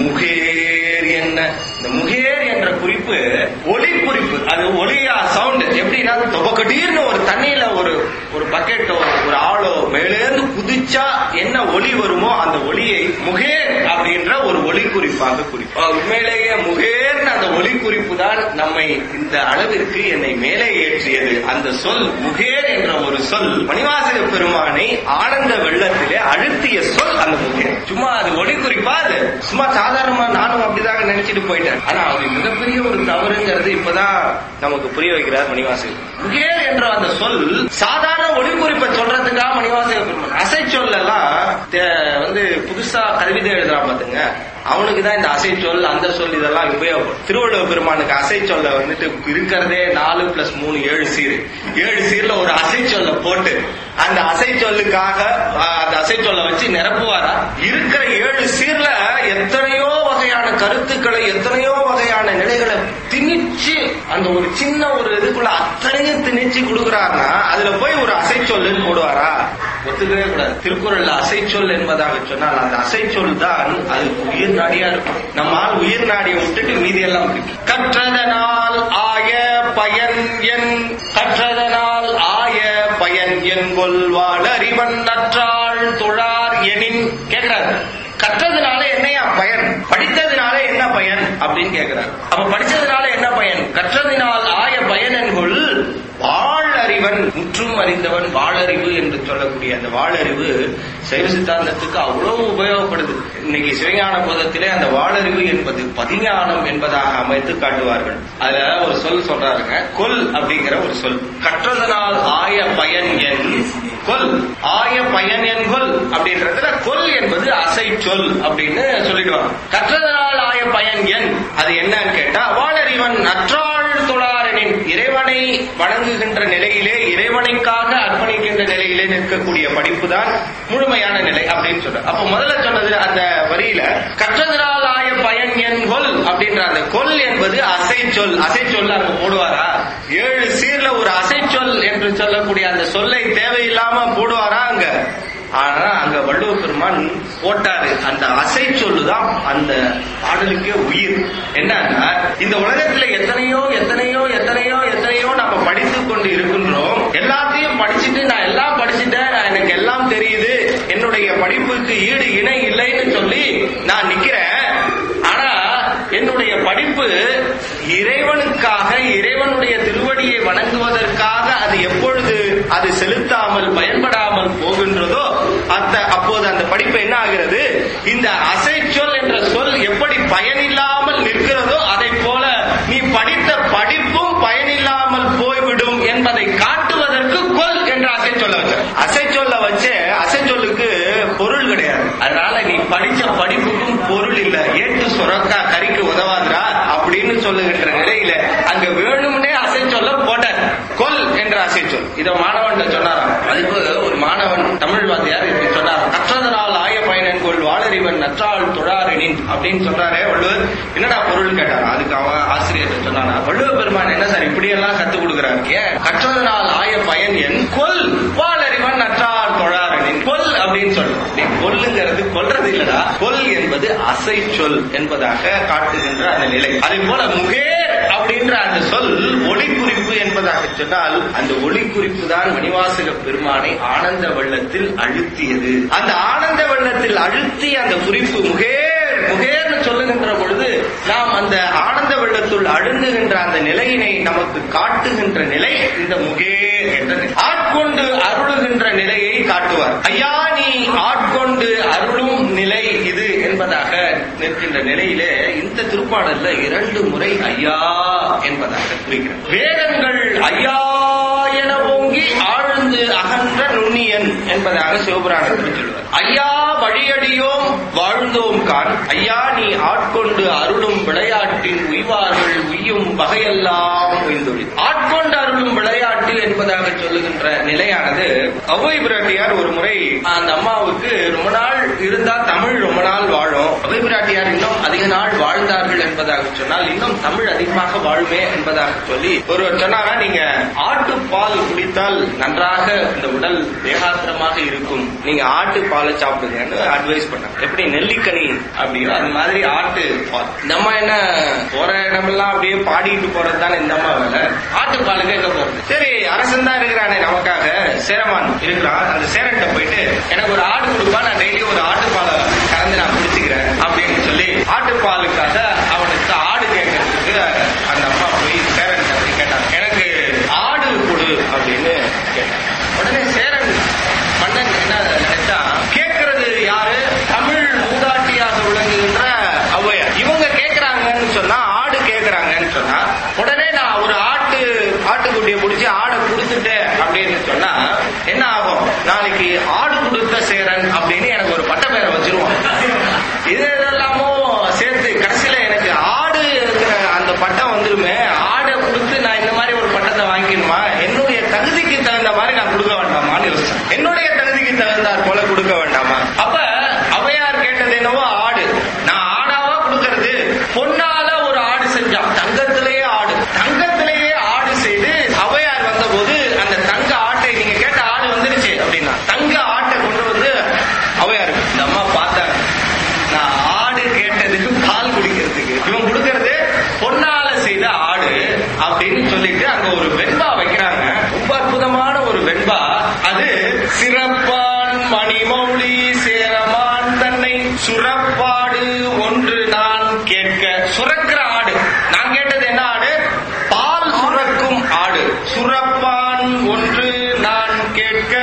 முகேர் என்ன இந்த முகேர் என்ற குறிப்பு ஒலி குறிப்பு அது ஒலியா சவுண்ட் எப்படின்னா தொபக்கடீர்னு ஒரு தண்ணியில ஒரு ஒரு பக்கெட்டோ ஒரு ஆளோ மேலேந்து குதிச்சா என்ன ஒலி வருமோ அந்த ஒலியை முகேர் அப்படின்ற ஒரு ஒலி குறிப்பாக குறிப்பு உண்மையிலேயே முகேர்னு அந்த ஒலி குறிப்பு தான் நம்மை இந்த அளவிற்கு என்னை மேலே ஏற்றியது அந்த சொல் முகேர் என்ற ஒரு சொல் மணிவாசக பெருமானை ஆனந்த வெள்ளத்திலே அழுத்திய சொல் அந்த முகேர் சும்மா அது ஒலி குறிப்பா அது சும்மா சாதாரணமா நானும் அப்படிதாக நினைச்சிட்டு போயிட்டேன் ஆனா அது மிகப்பெரிய ஒரு தவறுங்கிறது இப்பதான் நமக்கு புரிய வைக்கிறார் மணிவாசகர் முகேர் என்ற அந்த சொல் சாதாரண ஒளி குறிப்பை சொல்றதுக்காக மணிவாசக பெருமான் அசை சொல்லலாம் வந்து புதுசா கல்விதை எழுதுறான் பாத்துங்க அவனுக்கு தான் இந்த அசை சொல் அந்த சொல் இதெல்லாம் உபயோகம் திருவள்ளுவர் பெருமானுக்கு அசை சொல்ல வந்துட்டு இருக்கிறதே நாலு பிளஸ் மூணு ஏழு சீர் ஏழு சீர்ல ஒரு அசை சொல்ல போட்டு அந்த அசை சொல்லுக்காக ஆஹ், அந்த அசை சொல்ல வச்சு நிரப்புவாரா இருக்கிற ஏழு சீர்ல எத்தனையோ வகையான கருத்துக்களை எத்தனையோ வகையான நிலைகளை திணிச்சு அந்த ஒரு சின்ன ஒரு இதுக்குள்ள அத்தனையும் திணிச்சு கொடுக்குறாருன்னா அதுல போய் ஒரு அசை சொல்லுன்னு போடுவாரா ஒத்துக்கவே கூடாது திருக்குறள்ல அசைச்சொல் என்பதாக சொன்னால் அந்த அசைச்சொல் தான் அதுக்கு உயிர் நாடியா இருக்கும் நம்மால் உயிர் நாடியை விட்டுட்டு மீதி எல்லாம் இருக்கு கற்றதனால் ஆய பயன் என் கற்றதனால் ஆய பயன் என் கொள்வாள் அறிவன் நற்றாள் தொழார் எனின் கேட்கிறாரு கற்றதுனால என்னையா பயன் படித்ததுனால என்ன பயன் அப்படின்னு கேட்கிறார் அப்ப படிச்சதுனால என்ன பயன் கற்றதினால் ஆய பயன் என்கொள் வாழறிவன் முற்றும் அறிந்தவன் வாழறிவு என்று சொல்லக்கூடிய அந்த வாழறிவு சைவ சித்தாந்தத்துக்கு அவ்வளவு உபயோகப்படுது இன்னைக்கு சிவஞான போதத்திலே அந்த வாழறிவு என்பது பதிஞானம் என்பதாக அமைத்து காட்டுவார்கள் அதுல ஒரு சொல் சொல்றாருங்க கொல் அப்படிங்கிற ஒரு சொல் கற்றதனால் ஆய பயன் என் கொல் ஆய பயன் என் கொல் அப்படின்றதுல கொல் என்பது அசை சொல் அப்படின்னு சொல்லிடுவாங்க கற்றதனால் ஆய பயன் என் அது என்னன்னு கேட்டா வாழறிவன் நற்றாள் தொழாரனின் இறைவனை வணங்குகின்ற நிலையிலே இறைவனைக்காக அர்ப்பணிக்கின்ற நிலையிலே நிற்கக்கூடிய படிப்பு தான் முழுமையான நிலை அப்படின்னு சொல்ற அப்ப முதல்ல சொன்னது அந்த வரியில கற்றதனால் ஆய பயன் என் கொல் அப்படின்ற அந்த கொல் என்பது அசை சொல் அசை சொல் அங்க போடுவாரா ஏழு சீர்ல ஒரு அசை சொல் என்று சொல்லக்கூடிய அந்த சொல்லை தேவையில்லாம போடுவாரா அங்க ஆனா அங்க வள்ளுவ பெருமான் போட்டாரு அந்த அசை சொல்லுதான் அந்த பாடலுக்கே உயிர் என்னன்னா இந்த உலகத்துல எத்தனையோ எத்தனையோ எத்தனையோ எத்தனையோ நம்ம படித்துக் கொண்டு இருக்கின்றோம் எல்லாத்தையும் படிச்சுட்டு நான் எல்லாம் படிச்சுட்டேன் நான் எனக்கு எல்லாம் தெரியுது என்னுடைய படிப்புக்கு ஈடு இணை இல்லைன்னு சொல்லி நான் நிக்கிறேன் ஆனா என்னுடைய படிப்பு இறைவனுக்காக இறைவனுடைய திருவடியை வணங்குவதற்காக அது எப்பொழுது அது செலுத்தாமல் பயன்படாமல் போகின்றதோ அந்த அப்போது அந்த படிப்பு என்ன ஆகிறது இந்த அசைச்சொல் என்ற சொல் எப்படி பயனில்லாமல் நிற்கிறதோ அதை போல நீ படித்த படிப்பும் பயனில்லாமல் போய்விடும் என்பதை காட்டுவதற்கு கொல் என்ற அசைச்சொல்ல வச்ச அசைச்சொல்ல வச்சு அசைச்சொல்லுக்கு பொருள் கிடையாது அதனால நீ படிச்ச படிப்புக்கும் பொருள் இல்ல ஏட்டு சுரக்கா கறிக்கு உதவாதுரா அப்படின்னு சொல்லுகின்ற நிலையில அங்க வேணும்னே அசைச்சொல்ல போட்டார் கொல் என்ற அசைச்சொல் இத மாணவன் சொன்னாராம் அதுக்கு ஒரு மாணவன் தமிழ் வாத்தியார் இப்படி சொன்னார் கற்றதனால் ஆய பயனன் கொள் வாழறிவன் நற்றாள் தொழாரெனின் அப்படின்னு சொல்றாரே வள்ளுவர் என்னடா பொருள் கேட்டார் அதுக்கு அவன் ஆசிரியர் சொன்னானா வள்ளுவ பெருமான் என்ன சார் இப்படி எல்லாம் கத்து கொடுக்குறாரு ஏன் கற்றதனால் ஆய பயன் என் கொல் வாழறிவன் நற்றாள் தொழாரெனின் கொல் அப்படின்னு சொல்றோம் நீ கொல்லுங்கிறது கொல்றது இல்லடா கொல் என்பது அசை சொல் என்பதாக காட்டுகின்ற அந்த நிலை அதே போல முகேர் அப்படின்ற அந்த சொல் ஒளி குறிப்பு என்பதாக சொன்னால் அந்த ஒளி குறிப்பு தான் மணிவாசக பெருமானை ஆனந்த வெள்ளத்தில் அழுத்தியது அந்த ஆனந்த வெள்ளத்தில் அழுத்தி அந்த குறிப்பு முகேர் முகேர்னு சொல்லுகின்ற பொழுது நாம் அந்த ஆனந்த வெள்ளத்துள் அழுந்துகின்ற அந்த நிலையினை நமக்கு காட்டுகின்ற நிலை இந்த முகேர் என்ற நிலை. ஆட்கொண்டு அருளுகின்ற நிலையை காட்டுவார் ஐயா நீ ஆட்கொண்டு அருளும் நிலை இது என்பதாக நிற்கின்ற நிலையிலே இந்த திருப்பாடல்ல இரண்டு முறை ஐயா என்பதாக குறிக்கிறார் வேதங்கள் ஐயா என ஓங்கி ஆழ்ந்து அகன்ற நுண்ணியன் என்பதாக சிவபுராணத்தில் சொல்லுவார் ஐயா வழியடியோம் வாழ்ந்தோம் கான் ஐயா நீ ஆட்கொண்டு அருளும் விளையாட்டின் உய்வார்கள் உய்யும் வகையெல்லாம் உய்ந்தொழி ஆட்கொண்டு அருளும் விளையாட்டு என்பதாக சொல்லுகின்ற நிலையானது அவ்வை பிராட்டியார் ஒரு முறை அந்த அம்மாவுக்கு ரொம்ப நாள் இருந்தா தமிழ் ரொம்ப நாள் வாழும் அவை பிராட்டியார் இன்னும் அதிக நாள் வாழ்ந்தார்கள் என்பதாக சொன்னால் இன்னும் தமிழ் அதிகமாக வாழுமே என்பதாக சொல்லி ஒருவர் சொன்னாரா நீங்க ஆட்டு பால் குடித்தால் நன்றாக இந்த உடல் தேகாத்திரமாக இருக்கும் நீங்க ஆட்டு பாலை சாப்பிடுங்கன்னு அட்வைஸ் பண்ணாங்க எப்படி நெல்லிக்கனி அப்படிங்கிற அது மாதிரி ஆட்டு பால் இந்த அம்மா என்ன போற இடமெல்லாம் அப்படியே பாடிட்டு போறது தானே இந்த அம்மா வேலை ஆட்டு பால் கேட்க போறது சரி அரசன் தான் இருக்கிறானே நமக்காக சேரமான் இருக்கிறான் அந்த சேரன்ட்ட போயிட்டு எனக்கு ஒரு ஆடு கொடுப்பா நான் டெய்லி ஒரு ஆட்டு பாலை கலந்து நான் குடிச்சுக்கிறேன் அப்படின்னு சொல்லி ஆட்டு பாலுக்காக அவனுக்கு ஆடு கேட்கறதுக்கு அந்த அம்மா போய் சேரன் போய் கேட்டாங்க எனக்கு ஆடு கொடு அப்படின்னு கேட்டாங்க உடனே சேரன் மன்னன் என்ன நினைச்சா கேட்கறது யாரு தமிழ் மூதாட்டியாக விளங்குகின்ற ஔவையார் இவங்க கேட்கறாங்கன்னு சொன்னா ஆடு கேட்கறாங்கன்னு சொன்னா உடனே நான் ஒரு ஆட்டு ஆட்டுக்குட்டியை பிடிச்சி ஆடை கொடுத்துட்டேன் அப்படின்னு சொன்னா என்ன ஆகும் நாளைக்கு ஆடு கொடுத்த சேரன் அப்படின்னு எனக்கு ஒரு பட்ட பேரை வச்சிருவான் இது இதெல்லாமோ சேர்த்து கடைசியில எனக்கு ஆடு இருக்கிற அந்த பட்டம் வந்துருமே ஆடை கொடுத்து நான் இந்த மாதிரி ஒரு பட்டத்தை வாங்கிக்கணுமா என்னுடைய தகுதிக்கு தகுந்த மாதிரி நான் கொடுக்க வேண்டாமான்னு யோசிச்சேன் என்னுடைய தகுதிக்கு தகுந்தாற் போல கொடுக்க வேண்டாமா அப்ப அவையார் கேட்டது என்னவோ ஆடு நான் ஆடாவா கொடுக்கறது பொன்னால ஒரு ஆடு செஞ்சான் தங்கத்திலேயே ஆடு தங்கத்திலேயே ஆடு செய்து அவையார் வந்தபோது அந்த தங்க ஆட்டை நீங்க கேட்ட ஆடு வந்துருச்சு அப்படின்னா தங்க ஆட்டை கொண்டு வந்து அவையாருக்கு இந்த அம்மா பார்த்தாங்க நான் ஆடு கேட்டதுக்கு பால் குடிக்கிறதுக்கு இவன் கொடுக்கறது பொன்னால செய்த ஆடு அப்படின்னு சொல்லிட்டு அங்க ஒரு வெண்பா வைக்கிறாங்க ரொம்ப அற்புதமான ஒரு வெண்பா அது சிரம் கேட்க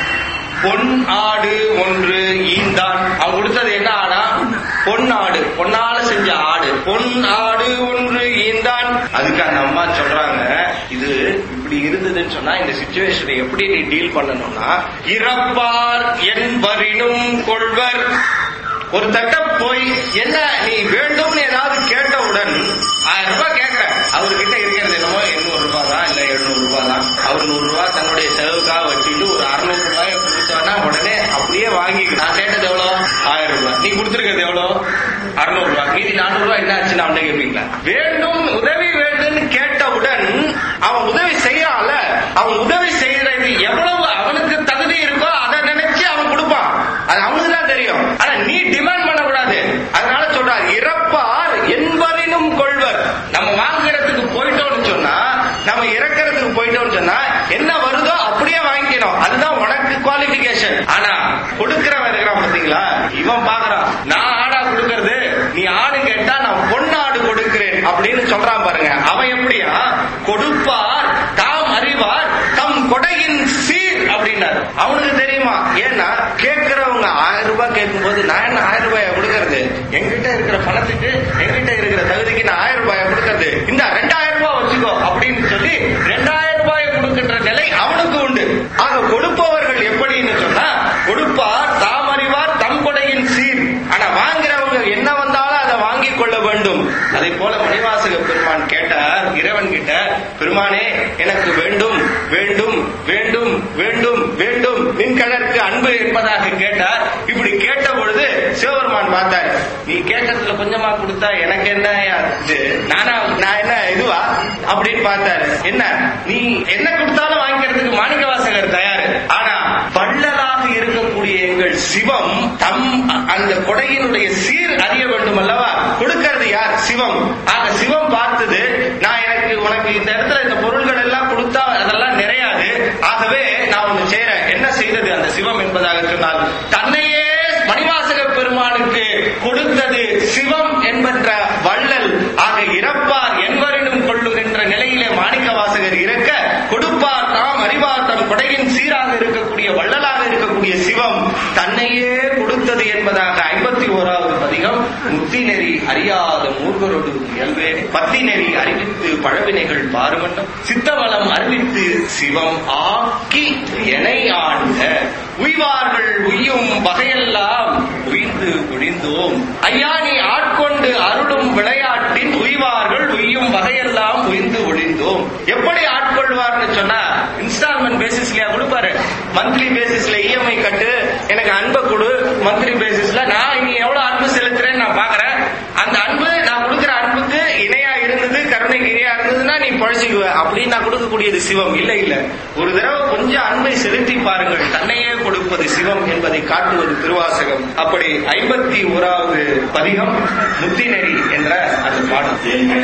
பொன் ஆடு ஒன்று ஈந்தான் அவன் கொடுத்தது என்ன ஆடா பொன் ஆடு பொன்னால செஞ்ச ஆடு பொன் ஆடு ஒன்று ஈந்தான் அதுக்கு அந்த அம்மா சொல்றாங்க இது இப்படி இருந்ததுன்னு சொன்னா இந்த சுச்சுவேஷனை எப்படி நீ டீல் பண்ணணும்னா இறப்பார் என்பரினும் கொள்வர் ஒரு தட்ட போய் என்ன நீ வேண்டும்னு ஏதாவது கேட்டவுடன் ஆயிரம் ரூபாய் கேட்கிற அவர்கிட்ட இருக்கிறது என்னமோ எண்ணூறு ரூபாய் தான் இல்ல எழுநூறு ரூபாய் தான் அவர் நூறு ரூபாய் தன்னுடைய செலவுக்காக வச்சுட்டு ஒரு அறுநூறு ரூபாய் கொடுத்தானா உடனே அப்படியே வாங்கி நான் கேட்டது எவ்வளவு ஆயிரம் ரூபாய் நீ கொடுத்துருக்கிறது எவ்வளவு அறுநூறு ரூபாய் மீதி நானூறு ரூபாய் என்ன ஆச்சுன்னு அவன் கேட்பீங்களா வேண்டும் உதவி வேண்டும்னு கேட்டவுடன் அவன் உதவி செய்யறான்ல அவன் உதவி செய்யறது எவ்வளவு அவனுக்கு தகுதி இருக்கோ அதை நினைச்சு அவன் கொடுப்பான் அது அவனுக்கு தான் தெரியும் ஆனா நீ டிமாண்ட் பண்ணக்கூடாது அதனால சொல்றார் இறப்பார் என்பரினும் கொள்வர் நம்ம வாங்குறதுக்கு போயிட்டோம்னு சொன்னா நம்ம இறக்கிறதுக்கு போயிட்டோம்னு சொன்னா என்ன வருதோ அப்படியே வாங்கிக்கணும் அதுதான் உனக்கு குவாலிபிகேஷன் ஆனா கொடுக்கிறவன் இருக்கிறான் பாத்தீங்களா இவன் பாக்குறான் நான் ஆடா கொடுக்கறது நீ ஆடு கேட்டா நான் பொன்னாடு கொடுக்கிறேன் அப்படின்னு சொல்றான் பாருங்க அவன் எப்படியா கொடுப்பார் தாம் அறிவார் தம் கொடையின் சீர் அப்படின்னாரு அவனுக்கு தெரியுமா ஏன்னா கேட்கிறவங்க ஆயிரம் ரூபாய் கேட்கும் போது நான் என்ன ஆயிரம் ரூபாய் கொடுக்கறது என்கிட்ட இருக்கிற பணத்துக்கு என்கிட்ட இருக்கிற தகுதிக்கு நான் ஆயிரம் ரூபாய் கொடுக்கறது இந்த ரெண்டாயிரம் ரூபாய் வச்சுக்கோ அப்படின்னு சொல்லி ரெண்டாயிரம் ரூபாய் கொடுக்கின்ற நிலை அவனுக்கு உண்டு ஆக கொடுப்பவர்கள் எப்படின்னு சொன்னா கொடுப்பார் தாம் அறிவார் தம் கொடையின் சீர் ஆனா வாங்குறவங்க என்ன வந்தாலும் அதை வாங்கிக் கொள்ள வேண்டும் அதை போல மணிவாசக பெருமான் கேட்டார் இறைவன் கிட்ட பெருமானே எனக்கு வேண்டும் வேண்டும் வேண்டும் வேண்டும் வேண்டும் நின்கணக்கு அன்பு என்பதாக கேட்டார் இப்படி கேட்ட பொழுது சிவபெருமான் பார்த்தார் நீ கேட்டதுல கொஞ்சமா கொடுத்தா எனக்கு என்ன இது நானா நான் என்ன இதுவா அப்படின்னு பார்த்தாரு என்ன நீ என்ன கொடுத்தாலும் வாங்கிக்கிறதுக்கு மாணிக்க வாசகர் தயாரு ஆனா வள்ளலாக இருக்கக்கூடிய எங்கள் சிவம் தம் அந்த கொடையினுடைய சீர் அறிய வேண்டும் அல்லவா கொடுக்கிறது யார் சிவம் ஆக சிவம் பார்த்தது நான் எனக்கு உனக்கு இந்த இடத்துல இந்த பொருள்கள் எல்லாம் கொடுத்தா அதெல்லாம் நிறையாது ஆகவே நான் ஒண்ணு செய்யறேன் என்ன செய்தது அந்த சிவம் என்பதாக சொன்னால் தன்னையே மணிவாசக பெருமானுக்கு கொடுத்தது சிவம் என்பன்ற வள்ளல் ஆக இறப்பார் என்பரினும் கொள்ளுகின்ற நிலையிலே மாணிக்க வாசகர் இறக்க கொடுப்பார் தாம் அறிவார் தம் கொடையின் சீராக இருக்கக்கூடிய வள்ளலாக இருக்கக்கூடிய சிவம் தன்னையே கொடுத்தது என்பதாக ஐம்பத்தி ஓராவது பதிகம் முத்தி நெறி அறியாத மூர்வரோடு இயல்பே பத்தி நெறி அறிவித்து பழவினைகள் பாருமன்றம் சித்தவளம் அறிவித்து சிவம் ஆக்கி எனை ஆண்ட உய்வார்கள் உய்யும் வகையெல்லாம் உய்ந்து ஒழிந்தோம் ஐயா நீ ஆட்கொண்டு அருளும் விளையாட்டின் உய்வார்கள் உய்யும் வகையெல்லாம் உய்ந்து ஒழிந்தோம் எப்படி ஆட்கொள்வார்னு சொன்னா இன்ஸ்டால்மெண்ட் பேசிஸ்லயா கொடுப்பாரு மந்த்லி பேசிஸ்ல இஎம்ஐ கட்டு எனக்கு அன்பை கொடு மந்த்லி பேசிஸ்ல நான் இனி எவ்வளவு அன்பு செலுத்துறேன்னு நான் பாக்குறேன் அந்த அன்பு நான் கொடுக்குற அன்புக்கு இணையா இருந்தது கருணைக்கு இணையா இருந்ததுன்னா நீ பழச்சிக்குவ அப்படின்னு நான் கொடுக்கக்கூடியது சிவம் இல்ல இல்ல ஒரு தடவை கொஞ்சம் அன்பை செலுத்தி பாருங்கள் தன்னையே கொடுப்பது சிவம் என்பதை காட்டுவது திருவாசகம் அப்படி ஐம்பத்தி ஓராவது பதிகம் முத்திநெறி என்ற அந்த பாடம்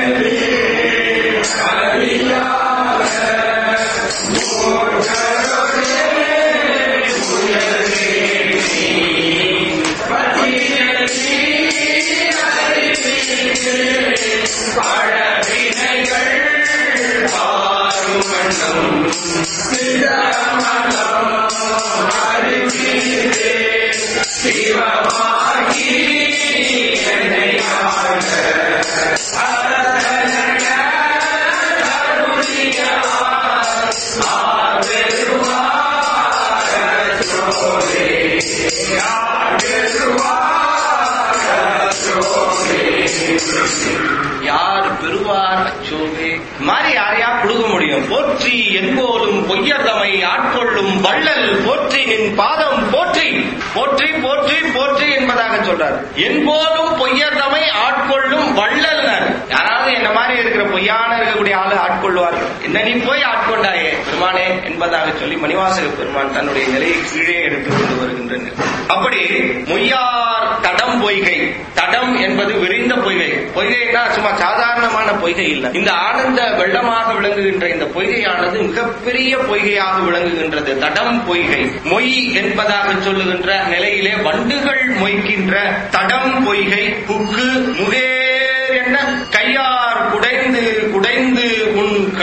யார் பெறுவார் அச்சோவே மாதிரி யாரையா கொடுக்க முடியும் போற்றி என்போலும் பொய்யர்தமை ஆட்கொள்ளும் வள்ளல் போற்றி நின் பாதம் போற்றி போற்றி போற்றி போற்றி என்பதாக சொல்றார் என்போலும் பொய்யர்தமை ஆட்கொள்ளும் வள்ளல் யாராவது என்ன மாதிரி இருக்கிற பொய்யான இருக்கக்கூடிய ஆளு ஆட்கொள்வார் என்ன நீ போய் ஆட்கொண்டாயே பெருமானே என்பதாக சொல்லி மணிவாசக பெருமான் தன்னுடைய நிலையை கீழே எடுத்துக் கொண்டு வருகின்றனர் அப்படி மொய்யார் தடம் பொய்கை தடம் என்பது விரிந்த பொய்கை பொய்கைன்னா சும்மா சாதாரணமான பொய்கை இல்ல இந்த ஆனந்த வெள்ளமாக விளங்குகின்ற இந்த பொய்கையானது மிகப்பெரிய பொய்கையாக விளங்குகின்றது தடம் பொய்கை மொய் என்பதாக சொல்லுகின்ற நிலையிலே வண்டுகள் மொய்க்கின்ற தடம் பொய்கை புக்கு முகேர் என்ன கையார் குடைந்து குடைந்து உன்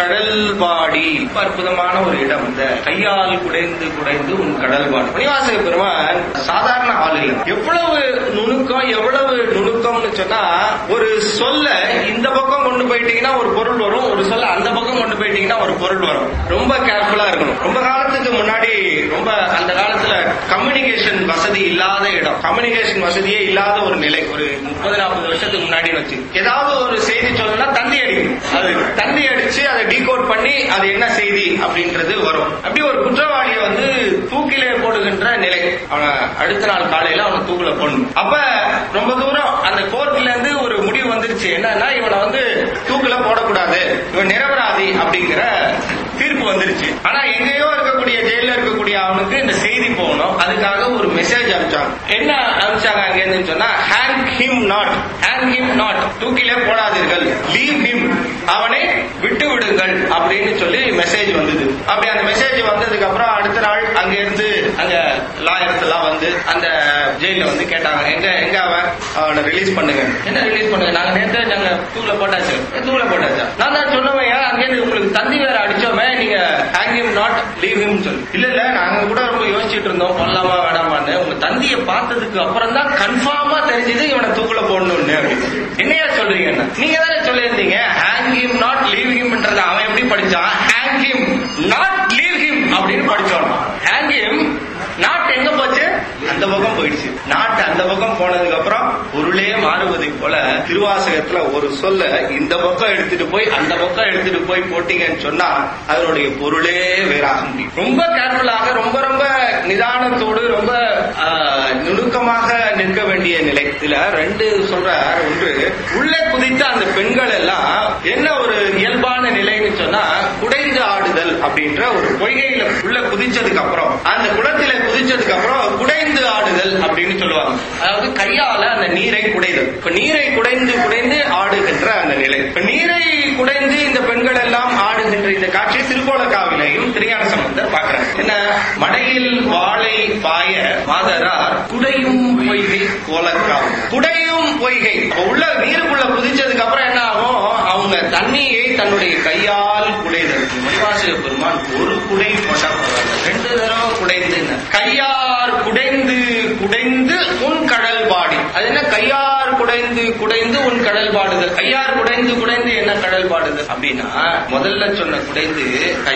கடல் பாடி ரொம்ப அற்புதமான ஒரு இடம் இந்த கையால் குடைந்து குடைந்து உன் கடல் பாடி மணிவாசக பெருமான் சாதாரண ஆள் இல்லை எவ்வளவு நுணுக்கம் எவ்வளவு நுணுக்கம்னு சொன்னா ஒரு சொல்ல இந்த பக்கம் கொண்டு போயிட்டீங்கன்னா ஒரு பொருள் வரும் ஒரு சொல்ல அந்த பக்கம் கொண்டு போயிட்டீங்கன்னா ஒரு பொருள் வரும் ரொம்ப கேர்ஃபுல்லா இருக்கணும் ரொம்ப காலத்துக்கு முன்னாடி ரொம்ப அந்த காலத்துல கம்யூனிகேஷன் வசதி இல்லாத இடம் கம்யூனிகேஷன் வசதியே இல்லாத ஒரு நிலை ஒரு முப்பது நாற்பது வருஷத்துக்கு முன்னாடி வச்சு ஏதாவது ஒரு செய்தி சொல்லணும்னா தந்தி அடிக்கும் அது தந்தி அடிச்சு அதை டீகோட் பண்ணி அது என்ன செய்தி அப்படின்றது வரும் அப்படி ஒரு குற்றவாளியை வந்து தூக்கிலே போடுகின்ற நிலை அவன அடுத்த நாள் காலையில அவனை தூக்கில போடணும் அப்ப ரொம்ப தூரம் அந்த கோர்ட்ல இருந்து ஒரு முடிவு வந்துருச்சு என்னன்னா இவனை வந்து தூக்கில போடக்கூடாது இவன் நிரபராதி அப்படிங்கிற தீர்ப்பு வந்துருச்சு ஆனா எங்கேயோ இருக்கக்கூடிய ஜெயில இருக்கக்கூடிய அவனுக்கு இந்த செய்தி போகணும் அதுக்காக ஒரு மெசேஜ் அனுப்பிச்சாங்க என்ன அனுப்பிச்சாங்க அங்க இருந்து சொன்னா hang him not hang him not தூக்கிலே போடாதீர்கள் லீவ் ஹிம் அவனை விட்டு விடுங்கள் அப்படின்னு சொல்லி மெசேஜ் வந்தது அப்படி அந்த மெசேஜ் வந்ததுக்கு அப்புறம் அடுத்த நாள் அங்க இருந்து அங்க லாயர்ஸ் எல்லாம் வந்து அந்த ஜெயில வந்து கேட்டாங்க எங்க எங்க அவன் அவனை ரிலீஸ் பண்ணுங்க என்ன ரிலீஸ் பண்ணுங்க நாங்க நேற்று நாங்க தூக்கில போட்டாச்சு தூக்கில போட்டாச்சா நான் தான் சொன்னவன் ஏன் அங்கே உங்களுக்கு தந்தி வேற அடிச்சோமே நீங்க hang him not leave him சொல்லி இல்ல இல்ல நாங்க கூட ரொம்ப யோசிச்சுட்டு இருந்தோம் பண்ணலாமா வேணாமான்னு உங்க தந்தியை பார்த்ததுக்கு அப்புறம் தான் கன்ஃபார்மா தெரிஞ்சது இவனை தூக்குல போடணும்னு அப்படின்னு. என்னையா சொல்றீங்க என்ன? நீங்க தானே சொல்லியிருந்தீங்க ஹேங் ஹிம் நாட் லீவ் ஹிம்ன்றத அவன் எப்படி படிச்சான் hang him not leave him அப்படின்னு படிச்சோம் ஹேங் ஹிம் நாட் எங்க போச்சு அந்த பக்கம் போயிடுச்சு நாட்டு அந்த பக்கம் போனதுக்கு அப்புறம் பொருளே மாறுவதை போல திருவாசகத்துல ஒரு சொல்ல இந்த பக்கம் எடுத்துட்டு போய் அந்த பக்கம் எடுத்துட்டு போய் போட்டீங்கன்னு சொன்னா அதனுடைய பொருளே வேறாக முடியும் ரொம்ப கேர்ஃபுல்லாக ரொம்ப ரொம்ப நிதானத்தோடு ரொம்ப ஆஹ், நுணுக்கமாக நிற்க வேண்டிய நிலை இதுல ரெண்டு சொல்ற ஒன்று உள்ளே குதித்த அந்த பெண்கள் எல்லாம் என்ன ஒரு இயல்பான நிலைன்னு சொன்னா குடைந்து ஆடுதல் அப்படின்ற ஒரு பொய்கையில உள்ள குதிச்சதுக்கு அப்புறம் அந்த குளத்தில குதிச்சதுக்கு அப்புறம் குடைந்து ஆடுதல் அப்படின்னு சொல்லுவாங்க அதாவது கையால அந்த நீரை குடைதல் இப்ப நீரை குடைந்து குடைந்து ஆடுகின்ற அந்த நிலை இப்ப நீரை குடைந்து இந்த பெண்கள் எல்லாம் ஆடுகின்ற இந்த காட்சியை திருக்கோலக்காவிலையும் திருஞான சம்பந்தர் பார்க்கிறாங்க என்ன மடையில் வாழை பாய மாதரார் குடையும் பொய்கை கோலக்காவு குடையும் பொய்கை அப்ப உள்ள நீருக்குள்ள குதிச்சதுக்கு அப்புறம் என்ன ஆகும் அவங்க தண்ணியை தன்னுடைய கையால் குடைதல் மணிவாசக பெருமான் ஒரு குடை போட்டா பரவாயில்ல. ரெண்டு தடவை குடைந்து கையார் குடைந்து குடைந்து உன் கடல் பாடி அது என்ன கையார் குடைந்து குடைந்து உன் கடல் பாடுதல் கையார் குடைந்து குடைந்து என்ன கடல் பாடுதல் அப்படின்னா முதல்ல சொன்ன குடைந்து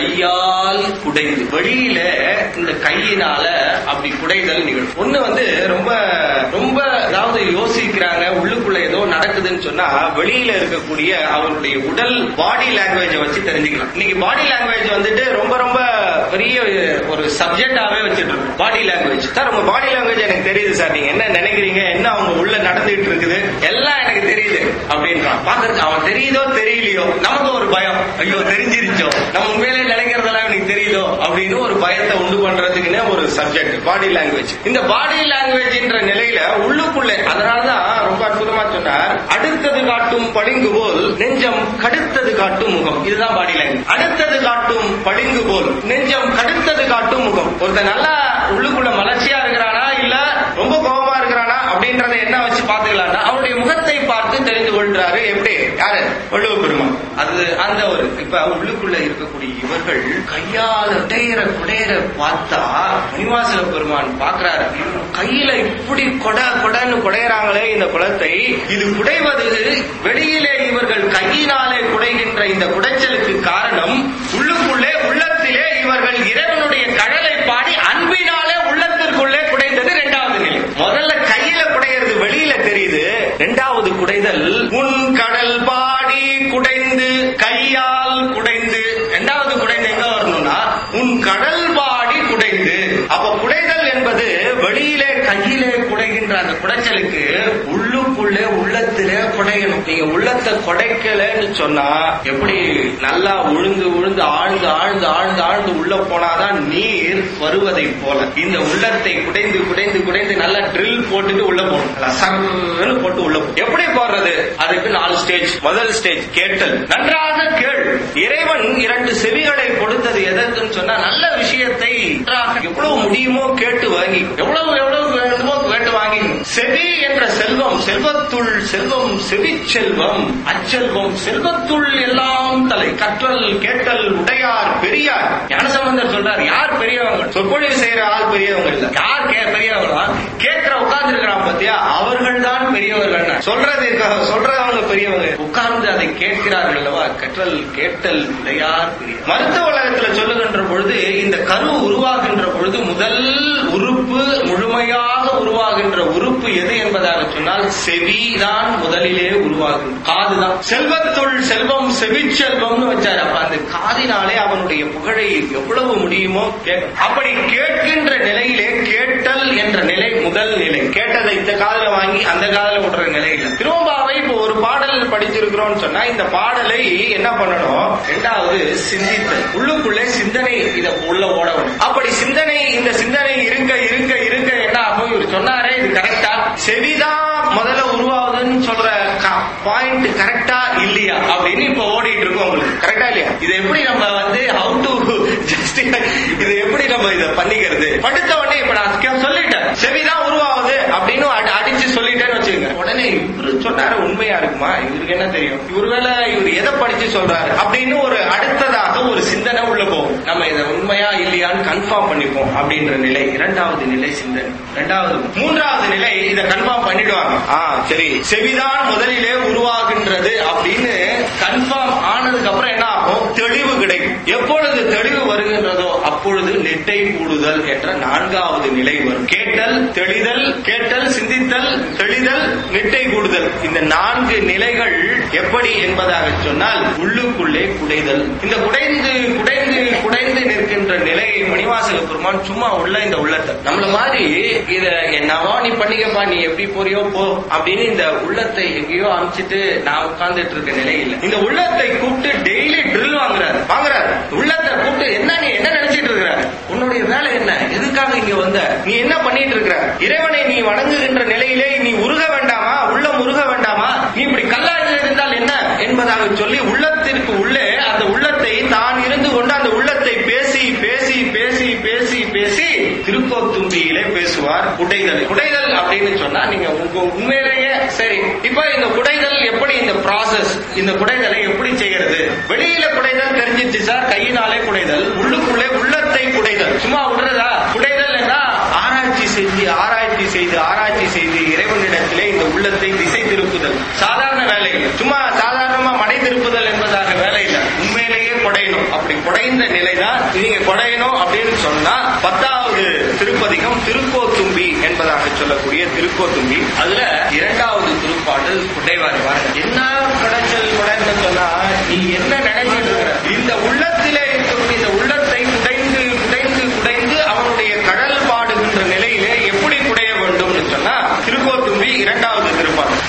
கையால் குடைந்து வெளியில இந்த கையினால அப்படி குடைதல் நிகழும் ஒண்ணு வந்து ரொம்ப ரொம்ப அதாவது யோசிக்கிறாங்க உள்ளுக்குள்ள ஏதோ நடக்குதுன்னு சொன்னா வெளியில இருக்கக்கூடிய அவருடைய உடல் பாடி லாங்குவேஜ வச்சு தெரிஞ்சுக்கலாம் இன்னைக்கு பாடி லாங்குவேஜ் வந்துட்டு ரொம்ப ரொம்ப பெரிய ஒரு சப்ஜெக்டாவே வச்சுட்டு இருக்கோம் பாடி லாங்குவேஜ் சார் உங்க பாடி லாங்குவேஜ் எனக்கு தெரியுது சார் நீங்க என்ன நினைக்கிறீங்க என்ன அவங்க உள்ள நடந்துட்டு இருக்குது எல்லாம் எனக்கு தெரியுது அப்படின்றான் பாத்துருக்கு அவன் தெரியுதோ தெரியலையோ நமக்கு ஒரு பயம் ஐயோ தெரிஞ்சிருச்சோ நம்ம உண்மையிலே நினைக்கிறதெல்லாம் எனக்கு தெரியுதோ அப்படின்னு ஒரு பயத்தை உண்டு பண்றதுக்குன்னே ஒரு சப்ஜெக்ட் பாடி லாங்குவேஜ் இந்த பாடி லாங்குவேஜ்ன்ற நிலையில உள்ளுக்குள்ளே அதனாலதான் ரொம்ப அற்புதமா சொன்னார் அடுத்தது காட்டும் பளிங்கு போல் நெஞ்சம் கடுத்தது காட்டும் முகம் இதுதான் பாடி லாங்குவேஜ் அடுத்தது காட்டும் பளிங்கு போல் நெஞ்சம் கடுத்தது காட்டும் முகம் ஒருத்தன் நல்லா உள்ளுக்குள்ள மலர்ச்சியா இருக்கிறானா இல்ல ரொம்ப கோபமா இருக்கிறானா அப்படின்றத என்ன வச்சு பாத்துக்கலாம்னா அவருடைய முகத்தை பார்த்து தெரிந்து கொள்றாரு எப்படி யாரு வள்ளுவ பெருமான் அது அந்த ஒரு இப்ப உள்ளுக்குள்ள இருக்கக்கூடிய இவர்கள் கையால குடையிற குடையிற பார்த்தா மணிவாசக பெருமான் பாக்குறாரு இவங்க கையில இப்படி கொட கொடன்னு குடையறாங்களே இந்த குளத்தை இது குடைவது வெளியிலே இவர்கள் கையினாலே குடைகின்ற இந்த குடைச்சலுக்கு காரணம் உள்ளுக்குள்ளே உள்ளத்திலே இவர்கள் இறைவனுடைய கடலை பாடி அன்பினாலே உள்ளத்திற்குள்ளே குடைந்தது இரண்டாவது நிலை முதல்ல கையில குடையிறது வெளியில தெரியுது இரண்டாவது குடைதல் உன் கடல் பாடி குடைந்து கையால் குடைந்து இரண்டாவது குடைந்து எங்க வரணும்னா உன் கடல் பாடி குடைந்து அப்ப குடைதல் என்பது வெளியிலே கையிலே குடைகின்ற அந்த குடைச்சலுக்கு உள்ளுக்குள்ளே உள்ளத்திலே குடையணும் நீங்க உள்ளத்தை குடைக்கலன்னு சொன்னா எப்படி நல்லா உழுந்து உழுந்து ஆழ்ந்து ஆழ்ந்து ஆழ்ந்து ஆழ்ந்து உள்ள போனாதான் நீர் வருவதை போல இந்த உள்ளத்தை குடைந்து குடைந்து குடைந்து நல்லா ட்ரில் போட்டுட்டு உள்ள போகணும் நல்லா சர்ன்னு போட்டு உள்ள போகணும் எப்படி போடுறது அதுக்கு நாலு ஸ்டேஜ் முதல் ஸ்டேஜ் கேட்டல் நன்றாக கேள் இறைவன் இரண்டு செவிகளை கொடுத்தது எதற்குன்னு சொன்னா நல்ல விஷயத்தை நன்றாக எவ்வளவு முடியுமோ கேட்டு வாங்கி எவ்வளவு எவ்வளவு வேண்டுமோ கேட்டு வாங்கி செவி என்ற செல்வம் செல்வத்துள் செல்வம் செவி செல்வம் அச்செல்வம் செல்வத்துள் எல்லாம் தலை கற்றல் கேட்டல் உடையார் பெரியார் ஞானசம்பந்தர் சொல்றார் யார் பெரியவங்க சொற்பொழிவு செய்யற ஆள் பெரியவங்க இல்ல யார் கே பெரியவங்களா கேட்கிற உட்கார்ந்து இருக்கிறான் பாத்தியா அவர்கள் தான் பெரியவர்கள் சொல்றது இருக்க- சொல்றவங்க பெரியவங்க உட்கார்ந்து அதை கேட்கிறார்கள் அல்லவா கற்றல் கேட்டல் உடையார் பெரிய மருத்துவ உலகத்துல சொல்லுகின்ற பொழுது இந்த கரு உருவாகின்ற பொழுது முதல் உறுப்பு முழுமையாக உருவாகின்ற உறுப்பு எது என்பதாக சொன்னால் செவிதான் முதலிலே உருவாகும் காதுதான் செல்வத்துள் செல்வம் செவி செல்வம்னு வச்சாரு அப்ப அந்த காதினாலே அவனுடைய புகழை எவ்வளவு முடியுமோ கேட்க- அப்படி கேட்கின்ற நிலையிலே கேட்டல் என்ற நிலை முதல் நிலை கேட்டதை இந்த காதுல வாங்கி அந்த காதுல விடுற நிலை இல்ல திருவம்பாவை இப்போ ஒரு பாடல் படிச்சிருக்கிறோம்னு சொன்னா இந்த பாடலை என்ன பண்ணணும் ரெண்டாவது சிந்தித்தல் உள்ளுக்குள்ளே சிந்தனை இத உள்ள ஓடணும் அப்படி சிந்தனை இந்த சிந்தனை இருக்க இருக்க இருக்க என்ன ஆகும் இவர் சொன்னாரே இது கரெக்டா செவிதான் முதல்ல உருவாகுதுன்னு சொல்ற பாயிண்ட் கரெக்டா இல்லையா அப்படின்னு இப்ப ஓடிட்டு இருக்கோம் உங்களுக்கு கரெக்டா இல்லையா இது எப்படி நம்ம வந்து ஹவு டு ஜஸ்டிஃபை இது எப்படி நம்ம இத பண்ணிக்கிறது படுத்த உடனே இப்ப நான் கே- சொல்லிட்டேன் செவிதான் உருவாகுது அப்படின்னு அடி- அடிச்சு சொல்லிட்டேன்னு வச்சுக்கோங்க உடனே இவரு சொன்னாரு உண்மையா இருக்குமா இவருக்கு என்ன தெரியும் ஒருவேளை இவர் எதை படிச்சு சொல்றாரு அப்படின்னு ஒரு அடுத்ததாக ஒரு சிந்தனை உள்ள போகும் நம்ம இதை உண்மையா இல்லையான்னு கன்ஃபார்ம் பண்ணிப்போம் அப்படின்ற நிலை இரண்டாவது நிலை சிந்தனை இரண்டாவது மூன்றாவது நிலை இதை கன்ஃபார்ம் பண்ணிடுவாங்க ஆ சரி செவிதான் முதலிலே உருவாகின்றது அப்படின்னு கன்ஃபார்ம் ஆனதுக்கு அப்புறம் என்ன ஆகும் தெளிவு கிடைக்கும் எப்பொழுது தெளிவு வருகின்றதோ அப்பொழுது நெட்டை கூடுதல் என்ற நான்காவது நிலை வரும் கேட்டல் தெளிதல் கேட்டல் சிந்தித்தல் தெளிதல் நெட்டை கூடுதல் இந்த நான்கு நிலைகள் எப்படி என்பதாக சொன்னால் உள்ளுக்குள்ளே குடைதல் இந்த குடைந்து குடைந்து குடைந்து நிற்கின்ற நிலையை மணிவாசக பெருமான் சும்மா உள்ள இந்த உள்ளத்தை நம்மள மாதிரி இத என்னவா நீ பண்ணிக்கப்பா நீ எப்படி போறியோ போ அப்படின்னு இந்த உள்ளத்தை எங்கேயோ அனுப்பிச்சிட்டு நான் உட்கார்ந்துட்டு இருக்க நிலை இல்லை இந்த உள்ளத்தை கூப்பிட்டு டெய்லி ட்ரில் வாங்குறாரு வாங்குறாரு உள்ளத்தை கூப்பிட்டு என்ன நீ என்ன நினைச்சிட்டு இருக்கிற உன்னுடைய வேலை என்ன எதுக்காக இங்க வந்த நீ என்ன பண்ணிட்டு இருக்கிற இறைவனை நீ வணங்குகின்ற நிலையிலே நீ உருக வேண்டாமா உள்ளம் உருக வேண்டாமா நீ இப்படி கல்லாக இருந்தால் என்ன என்பதாக சொல்லி உள்ளத்திற்கு உள்ளே அந்த உள்ளத்தை தான் இருந்து கொண்டு அந்த உள்ளத்தை பேசி பேசி பேசி பேசி பேசி திருக்கோத்தும்பியிலே பேசுவார் குடைதல் குடைதல் அப்படின்னு சொன்னா நீங்க உங்க உண்மையிலேயே சரி இப்ப இந்த குடைதல் எப்படி இந்த ப்ராசஸ் இந்த குடைதலை எப்படி செய்யறது வெளியில குடைதல் தெரிஞ்சிச்சு சார் கையினாலே குடைதல் உள்ளுக்குள்ளே உள்ளத்தை குடைதல் சும்மா விடுறதா குடைதல் என்றா ஆராய்ச்சி செஞ்சு ஆராய்ச்சி செய்து ஆராய்ச்சி செய்து இறைவனிடத்திலே இந்த உள்ளத்தை திசை திருப்புதல் சாதாரண வேலை இல்லை சும்மா சாதாரணமா மடை திருப்புதல் என்பதாக வேலை இல்லை உண்மையிலேயே குடையணும் அப்படி குடைந்த நிலைதான் நீங்க குடையணும் அப்படின்னு சொன்னா பத்தாவது திருப்பதிகம் திருக்கோத்தும்பி என்பதாக சொல்லக்கூடிய திருக்கோத்தும்பி அதுல இரண்டாவது திருப்பாடல் குடைவார் பாருங்க என்ன கடைச்சல் குடைன்னு சொன்னா நீ என்ன நினைச்சிட்டு இருக்கிற இந்த உள்ளத்திலே இருக்கக்கூடிய இந்த உள்ளத்தை குடைந்து குடைந்து குடைந்து அவனுடைய கடல் பாடுகின்ற நிலையிலே எப்படி குடைய வேண்டும்னு சொன்னா திருக்கோத்தும்பி இரண்டாவது திருப்பாடல்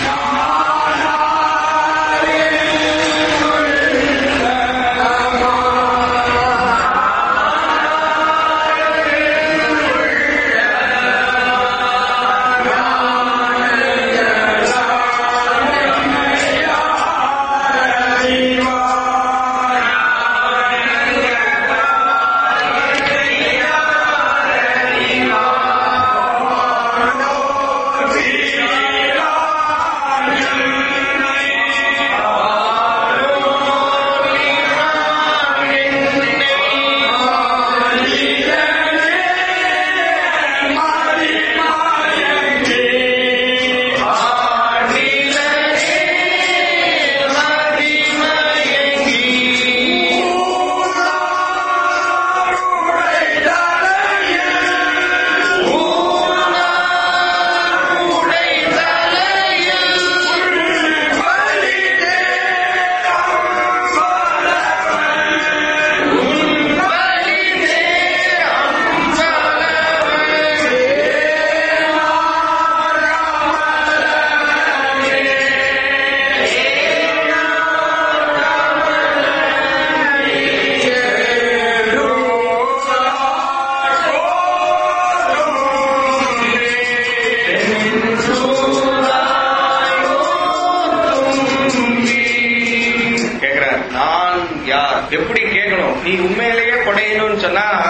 கேக்குறார் நான் யார் எப்படி கேட்கணும் நீ உண்மையிலேயே கொடையணும்னு சொன்னா அவன்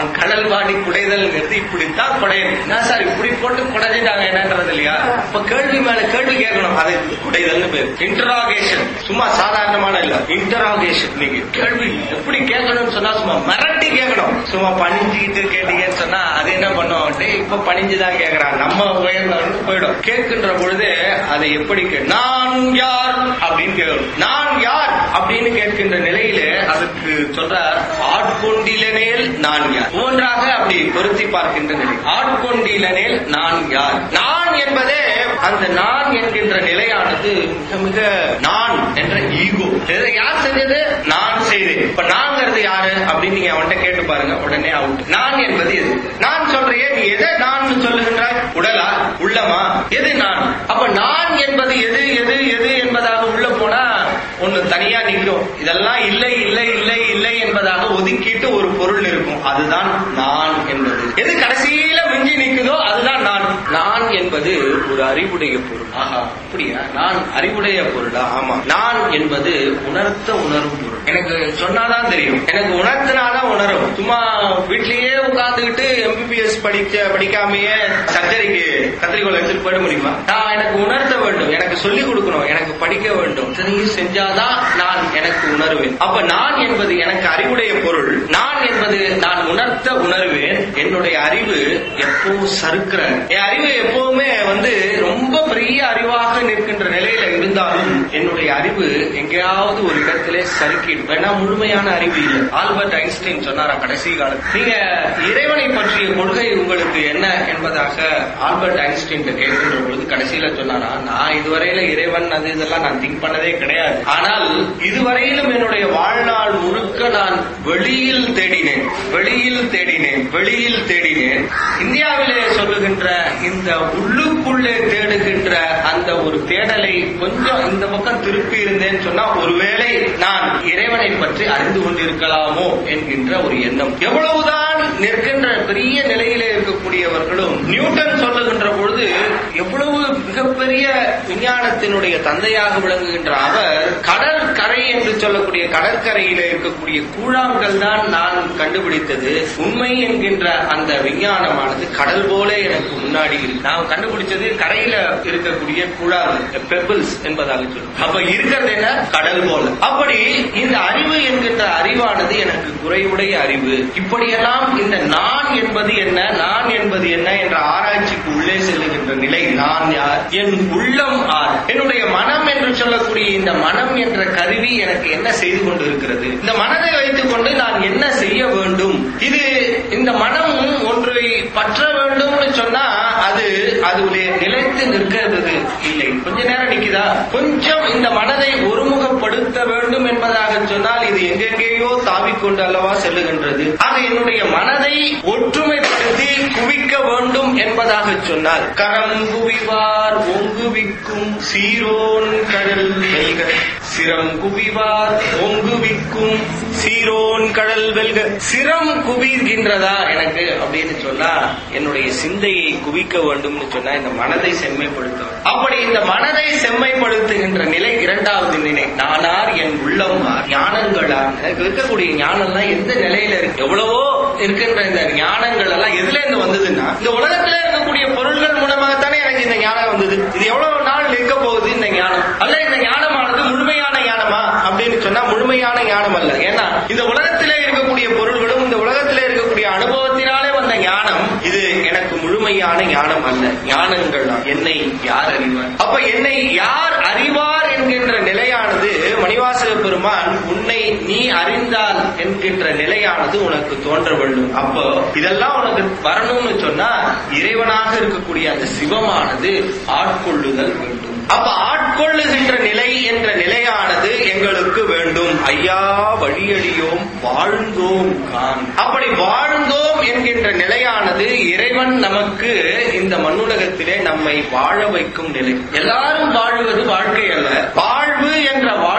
அவன் கடல் வாடி குடைதல்ங்கிறது இப்படித்தான் குடையணும் என்ன சார் இப்படி போட்டு குடைஞ்சிட்டாங்க என்னன்றது இல்லையா இப்ப கேள்வி மேல கேள்வி கேட்கணும் அது குடைதல்னு பேர் இன்டராகேஷன் சும்மா சாதாரணமான இல்ல இன்டராகேஷன் நீங்க கேள்வி எப்படி கேட்கணும்னு சொன்னா சும்மா மிரட்டி கேட்கணும் சும்மா பணிஞ்சுக்கிட்டு கேட்டீங்கன்னு சொன்னா அது என்ன பண்ணும் டேய் இப்ப பணிஞ்சுதான் கேக்குறான் நம்ம உயர்ந்தவன் போயிடும் கேட்கின்ற பொழுது அதை எப்படி கே- நான் யார் அப்படின்னு கேட்கணும் நான் யார் அப்படின்னு கேட்கின்ற நிலையில அதுக்கு சொல்றார் ஆட்கொண்டிலனேல் நான் யார் ஒவ்வொன்றாக அப்படி பொருத்தி பார்க்கின்ற நிலை ஆட்கொண்டிலனேல் நான் யார் நான் என்பதே அந்த நான் என்கின்ற நிலையானது மிக மிக நான் என்ற ஈகோ இதை யார் செஞ்சது நான் செய்தேன் இப்ப நான்ங்கிறது யாரு அப்படின்னு நீங்க அவன்கிட்ட கேட்டு பாருங்க உடனே அவுட் நான் என்பது எது நான் சொல்றியே நீ எதை நான் சொல்லுகின்றாய் உடலா உள்ளமா எது நான் அப்ப நான் என்பது எது எது எது என்பதாக உள்ள போனா ஒண்ணு தனியா நிற்கும் இதெல்லாம் இல்லை இல்லை இல்லை இல்லை என்பதாக ஒதுக்கிட்டு ஒரு பொருள் இருக்கும் அதுதான் நான் என்பது எது கடைசியில மிஞ்சி நிற்குதோ அதுதான் நான் நான் என்பது ஒரு அறிவுடைய பொருள் ஆஹா அப்படியா நான் அறிவுடைய பொருளா ஆமா நான் என்பது உணர்த்த உணரும் பொருள் எனக்கு சொன்னாதான் தெரியும் எனக்கு உணர்த்தினாதான் உணரும் சும்மா வீட்லயே உட்கார்ந்துகிட்டு எம்பிபிஎஸ் படிக்க படிக்காமயே சர்ஜரிக்கு கத்திரிக்கோள் எடுத்துட்டு போயிட முடியுமா நான் எனக்கு உணர்த்த வேண்டும் எனக்கு சொல்லிக் கொடுக்கணும் எனக்கு படிக்க வேண்டும் இத்தனையும் செஞ்சாதான் நான் எனக்கு உணர்வேன் அப்ப நான் என்பது எனக்கு அறிவுடைய பொருள் நான் என்பது நான் உணர்த்த உணர்வேன் என்னுடைய அறிவு எப்பவும் சறுக்கிற என் அறிவு எப்பவுமே வந்து ரொம்ப பெரிய அறிவாக நிற்கின்ற நிலையில இருந்தாலும் என்னுடைய அறிவு எங்கேயாவது ஒரு இடத்திலே சறுக்கிடும் ஏன்னா முழுமையான அறிவு இல்லை ஆல்பர்ட் ஐன்ஸ்டைன் சொன்னாரா கடைசி காலத்தில் நீங்க இறைவனை பற்றிய கொள்கை உங்களுக்கு என்ன என்பதாக ஆல்பர்ட் ஐன்ஸ்டைன் கேட்கின்ற பொழுது கடைசியில சொன்னாரா நான் இதுவரையில இறைவன் அது இதெல்லாம் நான் திங்க் பண்ணதே கிடையாது ஆனால் இதுவரையிலும் என்னுடைய வாழ்நாள் முழுக்க நான் வெளியில் தேடினேன் வெளியில் தேடினேன் வெளியில் தேடினேன் இந்தியாவிலே சொல்லுகின்ற இந்த உள்ளுக்குள்ளே தேடுகின்ற அந்த ஒரு தேடலை கொஞ்சம் இந்த பக்கம் திருப்பி இருந்தேன்னு சொன்னா ஒருவேளை நான் இறைவனை பற்றி அறிந்து கொண்டிருக்கலாமோ என்கின்ற ஒரு எண்ணம் எவ்வளவுதான் நிற்கின்ற பெரிய நிலையிலே இருக்கக்கூடியவர்களும் நியூட்டன் சொல்லுகின்ற பொழுது எவ்வளவு மிகப்பெரிய விஞ்ஞானத்தினுடைய தந்தையாக விளங்குகின்ற அவர் கடல் கரை என்று சொல்லக்கூடிய கடற்கரையில இருக்கக்கூடிய கூழாங்கல் தான் நான் கண்டுபிடித்தது உண்மை என்கின்ற அந்த விஞ்ஞானமானது கடல் போல எனக்கு முன்னாடி இருக்கு நான் கண்டுபிடிச்சது கரையில இருக்கக்கூடிய கூழாங்கல் பெபிள்ஸ் என்பதாக சொல்லும் அப்ப இருக்கிறது என்ன கடல் போல அப்படி இந்த அறிவு என்கின்ற அறிவானது எனக்கு குறைவுடைய அறிவு இப்படியெல்லாம் இந்த நான் என்பது என்ன நான் என்பது என்ன என்ற ஆராய்ச்சிக்கு உள்ளே செல்லுகின்ற நிலை நான் யார் என் உள்ளம் ஆர் என்னுடைய மனம் என்று சொல்லக்கூடிய இந்த மனம் என்ற கருவி எனக்கு என்ன செய்து கொண்டிருக்கிறது இந்த மனதை வைத்துக் கொண்டு நான் என்ன செய்ய வேண்டும் இது இந்த மனம் ஒன்றை பற்ற வேண்டும்னு சொன்னா அது அதுடைய நிலைத்து நிற்கிறது இல்லை கொஞ்ச நேரம் நிக்குதா கொஞ்சம் இந்த மனதை ஒருமுகப்படுத்த வேண்டும் என்பதாக சொன்னால் இது எங்கெங்கேயோ தாவிக்கொண்டு அல்லவா செல்லுகின்றது ஆக என்னுடைய மனதை ஒற்றுமைப்படுத்தி குவிக்க வேண்டும் என்பதாக சொன்னால் கரம் குவிவார் ஒங்குவிக்கும் சீரோன் கடல் வெல்க சிரம் குவிவார் ஒங்குவிக்கும் சீரோன் கடல் வெல்க சிரம் குவிகின்றதா எனக்கு அப்படின்னு சொன்னா என்னுடைய சிந்தையை குவிக்க வேண்டும்னு சொன்னா இந்த மனதை செம்மைப்படுத்தும் அப்படி இந்த மனதை செம்மைப்படுத்துகின்ற நிலை இரண்டாவது நிலை நானார் என் உள்ளமார் ஞானங்களார் எனக்கு இருக்கக்கூடிய ஞானம்லாம் எந்த நிலையில இருக்கு எவ்வளவோ இருக்கின்ற இந்த ஞானங்கள் எல்லாம் எதுல இருந்து வந்ததுன்னா இந்த உலகத்துல இருக்கக்கூடிய பொருள்கள் மூலமாகத்தானே எனக்கு இந்த ஞானம் வந்தது இது எவ்வளவு நாள் இருக்க போகுது இந்த ஞானம் அல்ல இந்த ஞானமானது முழுமையான ஞானமா அப்படின்னு சொன்னா முழுமையான ஞானம் அல்ல ஏன்னா இந்த உலகத்திலே இருக்கக்கூடிய பொருள்களும் இந்த உலகத்திலே இருக்கக்கூடிய அனுபவத்தினாலே வந்த ஞானம் இது எனக்கு முழுமையான ஞானம் அல்ல ஞானங்கள் தான் என்னை யார் அறிவார் அப்ப என்னை யார் அறிவார் என்கின்ற நிலையானது மணிவாசக பெருமான் உன்னை நீ அறிந்தால் என்கின்ற நிலையானது உனக்கு தோன்ற வேண்டும் அப்போ இதெல்லாம் உனக்கு வரணும்னு சொன்னா இறைவனாக இருக்கக்கூடிய அந்த சிவமானது ஆட்கொள்ளுதல் வேண்டும் அப்ப ஆட்கொள்ளுகின்ற நிலை என்ற நிலையானது எங்களுக்கு வேண்டும் ஐயா வழியடியோம் வாழ்ந்தோம் கான் அப்படி வாழ்ந்தோம் என்கின்ற நிலையானது இறைவன் நமக்கு இந்த மண்ணுலகத்திலே நம்மை வாழ வைக்கும் நிலை எல்லாரும் வாழ்வது வாழ்க்கை அல்ல வாழ்வு என்ற வாழ்வானது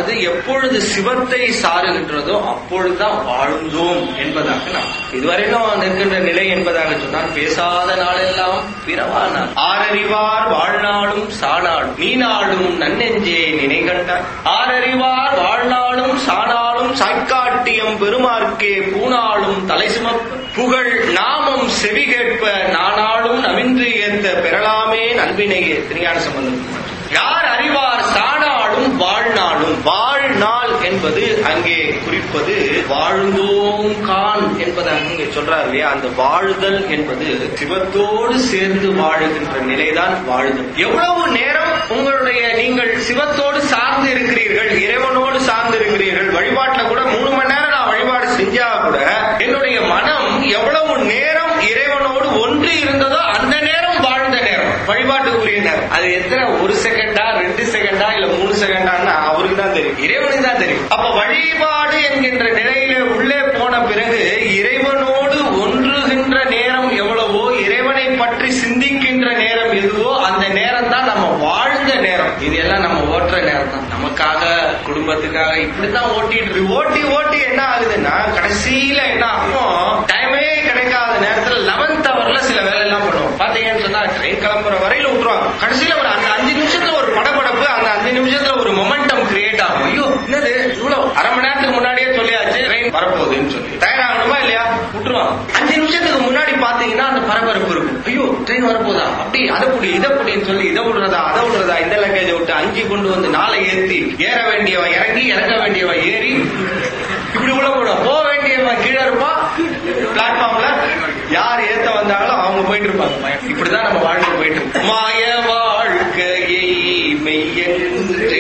உள்ளமானது எப்பொழுது சிவத்தை சாருகின்றதோ அப்பொழுதுதான் வாழ்ந்தோம் என்பதாக நாம் இதுவரையிலும் நிற்கின்ற நிலை என்பதாக சொன்னால் பேசாத நாளெல்லாம் பிறவா நாள் ஆரறிவார் வாழ்நாளும் சாணாளும் நீனாளும் நன்னெஞ்சே நினைகண்டார் ஆரறிவார் வாழ்நாளும் சாணாளும் சாய்க்காட்டியம் பெருமார்க்கே பூணாளும் தலை சுமப்ப புகழ் நாமம் செவி கேட்ப நானாளும் நவின்று ஏத்த பெறலாமே நல்வினையே திருஞான சம்பந்தம் யார் அறிவார் சாணாளும் வாழ்நாளும் வாழ்நாள் என்பது அங்கே குறிப்பது வாழ்ந்தோம் கான் என்பதாக இங்கே சொல்றார் இல்லையா அந்த வாழுதல் என்பது சிவத்தோடு சேர்ந்து வாழுகின்ற நிலைதான் வாழுதல் எவ்வளவு நேரம் உங்களுடைய நீங்கள் சிவத்தோடு சார்ந்து இருக்கிறீர்கள் இறைவனோடு சார்ந்து இருக்கிறீர்கள் வழிபாட்டுல கூட மூணு மணி நேரம் நான் வழிபாடு செஞ்சா கூட என்னுடைய மனம் எவ்வளவு நேரம் இறைவனோடு ஒன்று இருந்ததோ அந்த நேரம் வாழ்ந்த நேரம் வழிபாட்டுக்குரிய நேரம் அது எத்தனை ஒரு செகண்டா ரெண்டு செகண்டா இல்ல மூணு செகண்டான்னு அவருக்கு தான் தெரியும் இறைவனுக்கு தான் தெரியும் அப்ப வழிபாடு என்கின்ற நிலையில உள்ளே போன பிறகு இறைவனோடு ஒன்றுகின்ற நேரம் எவ்வளவோ இறைவனை பற்றி சிந்திக்கின்ற நேரம் எதுவோ அந்த நேரம் தான் நம்ம வாழ்ந்த நேரம் இது எல்லாம் நம்ம ஓட்டுற நேரம் தான் நமக்காக குடும்பத்துக்காக இப்படித்தான் ஓட்டிட்டு இருக்கு ஓட்டி ஓட்டி என்ன ஆகுதுன்னா கடைசியில என்ன ஆகும் டைமே கிடைக்காத நேரத்துல லெவன்த் அவர்ல சில வேலை எல்லாம் பண்ணுவோம் பாத்தீங்கன்னு சொன்னா ட்ரெயின் கிளம்புற வரையில விட்டுருவாங்க கடைசியில ஒரு அந்த அஞ்சு நிமிஷத்துல ஒரு படபடப்பு அந்த அஞ்சு நிமிஷத்துல ஒரு மொமெண்டம் கிரியேட் ஆகும் ஐயோ என்னது இவ்வளவு அரை மணி நேரத்துக்கு முன்னாடியே சொல்லியாச்சு ட்ரெயின் வரப்போகுதுன்னு சொல்லி தயாராகணுமா இல்லையா விட்டுருவாங்க அஞ்சு நிமிஷத்துக்கு முன்னாடி பாத்தீங்கன்னா அந்த பரபரப்பு இருக்கும் ஐயோ ட்ரெயின் வரப்போதா அப்படி அதை புடி இதை புடின்னு சொல்லி இதை விடுறதா அதை விடுறதா இந்த லக்கேஜை விட்டு அஞ்சு கொண்டு வந்து நாளை ஏத்தி ஏற வேண்டியவன் இறங்கி இறங்க வேண்டியவன் ஏறி இப்படி உள்ள கூட போக வேண்டியவன் கீழே இருப்பான் பிளாட்ஃபார்ம்ல யார் ஏத்த வந்தாங்களோ அவங்க போயிட்டு இருப்பாங்க இப்படிதான் நம்ம வாழ்க்கை போயிட்டு இருக்கோம். மாய வாழ்க்கையை மெய்யென்று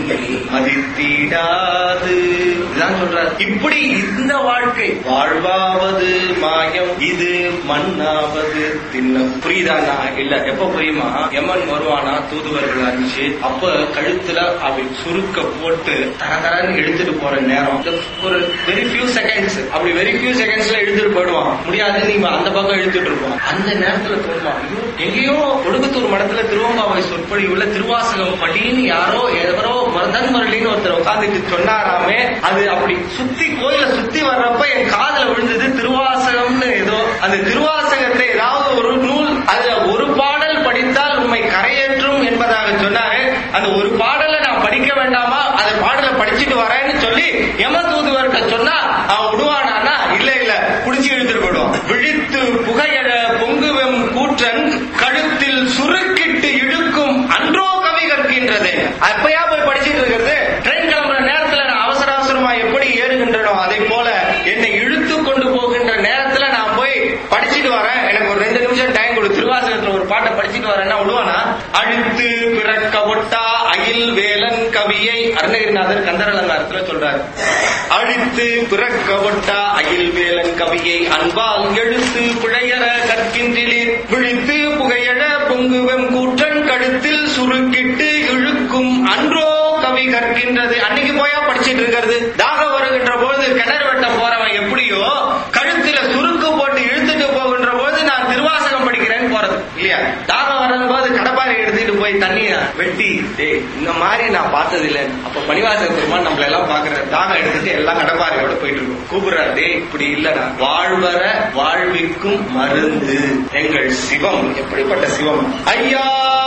மதித்திடாது இதுதான் சொல்றாரு இப்படி இந்த வாழ்க்கை வாழ்வாவது மாயம் இது மண்ணாவது தின்னம் புரியுதானா இல்ல எப்ப புரியுமா எமன் வருவானா தூதுவர்கள் அனுப்பிச்சு அப்ப கழுத்துல அப்படி சுருக்க போட்டு தரதரன்னு எடுத்துட்டு போற நேரம் இந்த ஒரு வெரி ஃபியூ செகண்ட்ஸ் அப்படி வெரி ஃபியூ செகண்ட்ஸ்ல எடுத்துட்டு போயிடுவான் முடியாது நீ அந்த பக்கம் இழுத்துட்டு இருப்பான் அந்த நேரத்துல தோணுமா ஐயோ, எங்கேயோ ஒடுக்குத்தூர் மடத்துல திருவம்பாவை சொற்பொழிவுல திருவாசகம் படின்னு யாரோ எவரோ மருதன் மரளின்னு ஒருத்தர் உட்காந்துட்டு சொன்னாராமே அது அப்படி சுத்தி கோயில சுத்தி வர்றப்ப என் காதுல விழுந்தது திருவாசகம்னு ஏதோ அந்த திருவாசகத்தை ஏதாவது ஒரு நூல் அதுல ஒரு பாடல் படித்தால் உண்மை கரையேற்றும் என்பதாக சொன்னாரு அந்த ஒரு பாடலை நான் படிக்க வேண்டாமா அந்த பாடலை படிச்சுட்டு வரேன்னு சொல்லி யம தூதுவர்கிட்ட சொன்னா அவன் விடுவானா இல்ல இல்ல புடிச்சு இழுத்துட்டு போயிடுவான் விழித்து புகையட பொங்குவெம் கூற்றன் கழுத்தில் சுருக்கிட்டு இழுக்கும் அன்றோ கவி கற்கின்றது அப்பயா போய் படிச்சிட்டு இருக்கிறது ட்ரெயின் கிளம்புற நேரத்துல நான் அவசர அவசரமா எப்படி ஏறுகின்றனோ அதே போல என்னை இழுத்து கொண்டு போகின்ற நேரத்துல நான் போய் படிச்சிட்டு வரேன் எனக்கு ஒரு ரெண்டு நிமிஷம் டைம் கொடு திருவாசகத்துல ஒரு பாட்டை படிச்சிட்டு வரேன்னா விடுவானா அழுத்து பிறக்க ஒட்டா அகில் வேலன் கவியை அருணகிரிநாதர் கந்தரலங்காரத்துல சொல்றாரு அழித்து பிறக்க ஒட்டா அகில் வேலன் கவியை அன்பால் எழுத்து பிழையற கற்கின்றீர் விழித்து புகையழ பொங்குவெம் கூற்றன் கழுத்தில் சுருக்கிட்டு இழுக்கும் அன்றோ கவி கற்கின்றது அன்னைக்கு போயா படிச்சிட்டு இருக்கிறது தாக வருகின்ற போது கிணறு வெட்ட போறவன் எப்படியோ கழுத்துல சுருக்கு போட்டு இழுத்துட்டு போகின்ற போது நான் திருவாசகம் படிக்கிறேன்னு போறது இல்லையா தாகம் வர்றது போது கடப்பாரை எடுத்துட்டு போய் தண்ணிய வெட்டி டேய் இந்த மாதிரி நான் பார்த்தது இல்ல அப்ப பணிவாசக பெருமான் நம்மள எல்லாம் பாக்குற தாகம் எடுத்துட்டு எல்லாம் கடப்பாரையோட போயிட்டு இருக்கோம் கூப்பிடுறாரு டேய் இப்படி இல்லடா வாழ்வர வாழ்விக்கும் மருந்து எங்கள் சிவம் எப்படிப்பட்ட சிவம் ஐயா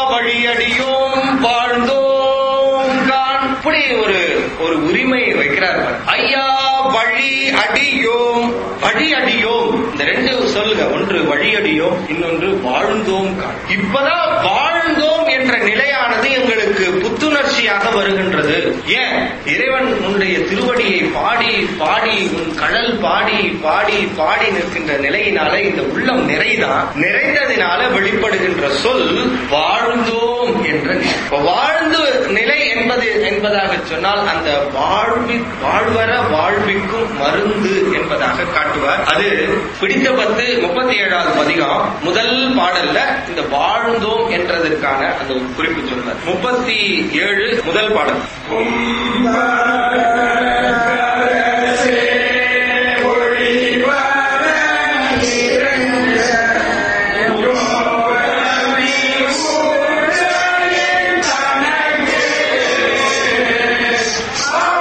வழியடியோம் வாழ்ந்தோம் கான் இப்படி ஒரு ஒரு உரிமை வைக்கிறார் பாரு. ஐயா வழி அடியோம் வழி அடியோம் இந்த ரெண்டு சொல்லுங்க ஒன்று வழி அடியோம் இன்னொன்று வாழ்ந்தோம் கான் இப்பதான் வாழ்ந்தோம் என்ற நிலையானது எங்களுக்கு புத்துணர்ச்சியாக வருகின்றது ஏன் இறைவன் உன்னுடைய திருவடியை பாடி பாடி உன் கடல் பாடி பாடி பாடி நிற்கின்ற நிலையினால இந்த உள்ளம் நிறைதான் நிறைந்ததினால வெளிப்படுகின்ற சொல் வாழ்ந்தோம் என்ற நிலை. இப்ப வாழ்ந்து நிலை என்பது என்பதாக சொன்னால் அந்த வாழ்வி வாழ்வர வாழ்விக்கும் மருந்து என்பதாக காட்டுவார் அது பிடித்த பத்து முப்பத்தி ஏழாவது பதிகம் முதல் பாடல்ல இந்த வாழ்ந்தோம் என்றதற்கான அந்த குறிப்பு சொல்றார் முப்பத்தி ஏழு முதல் பாடல் ஆ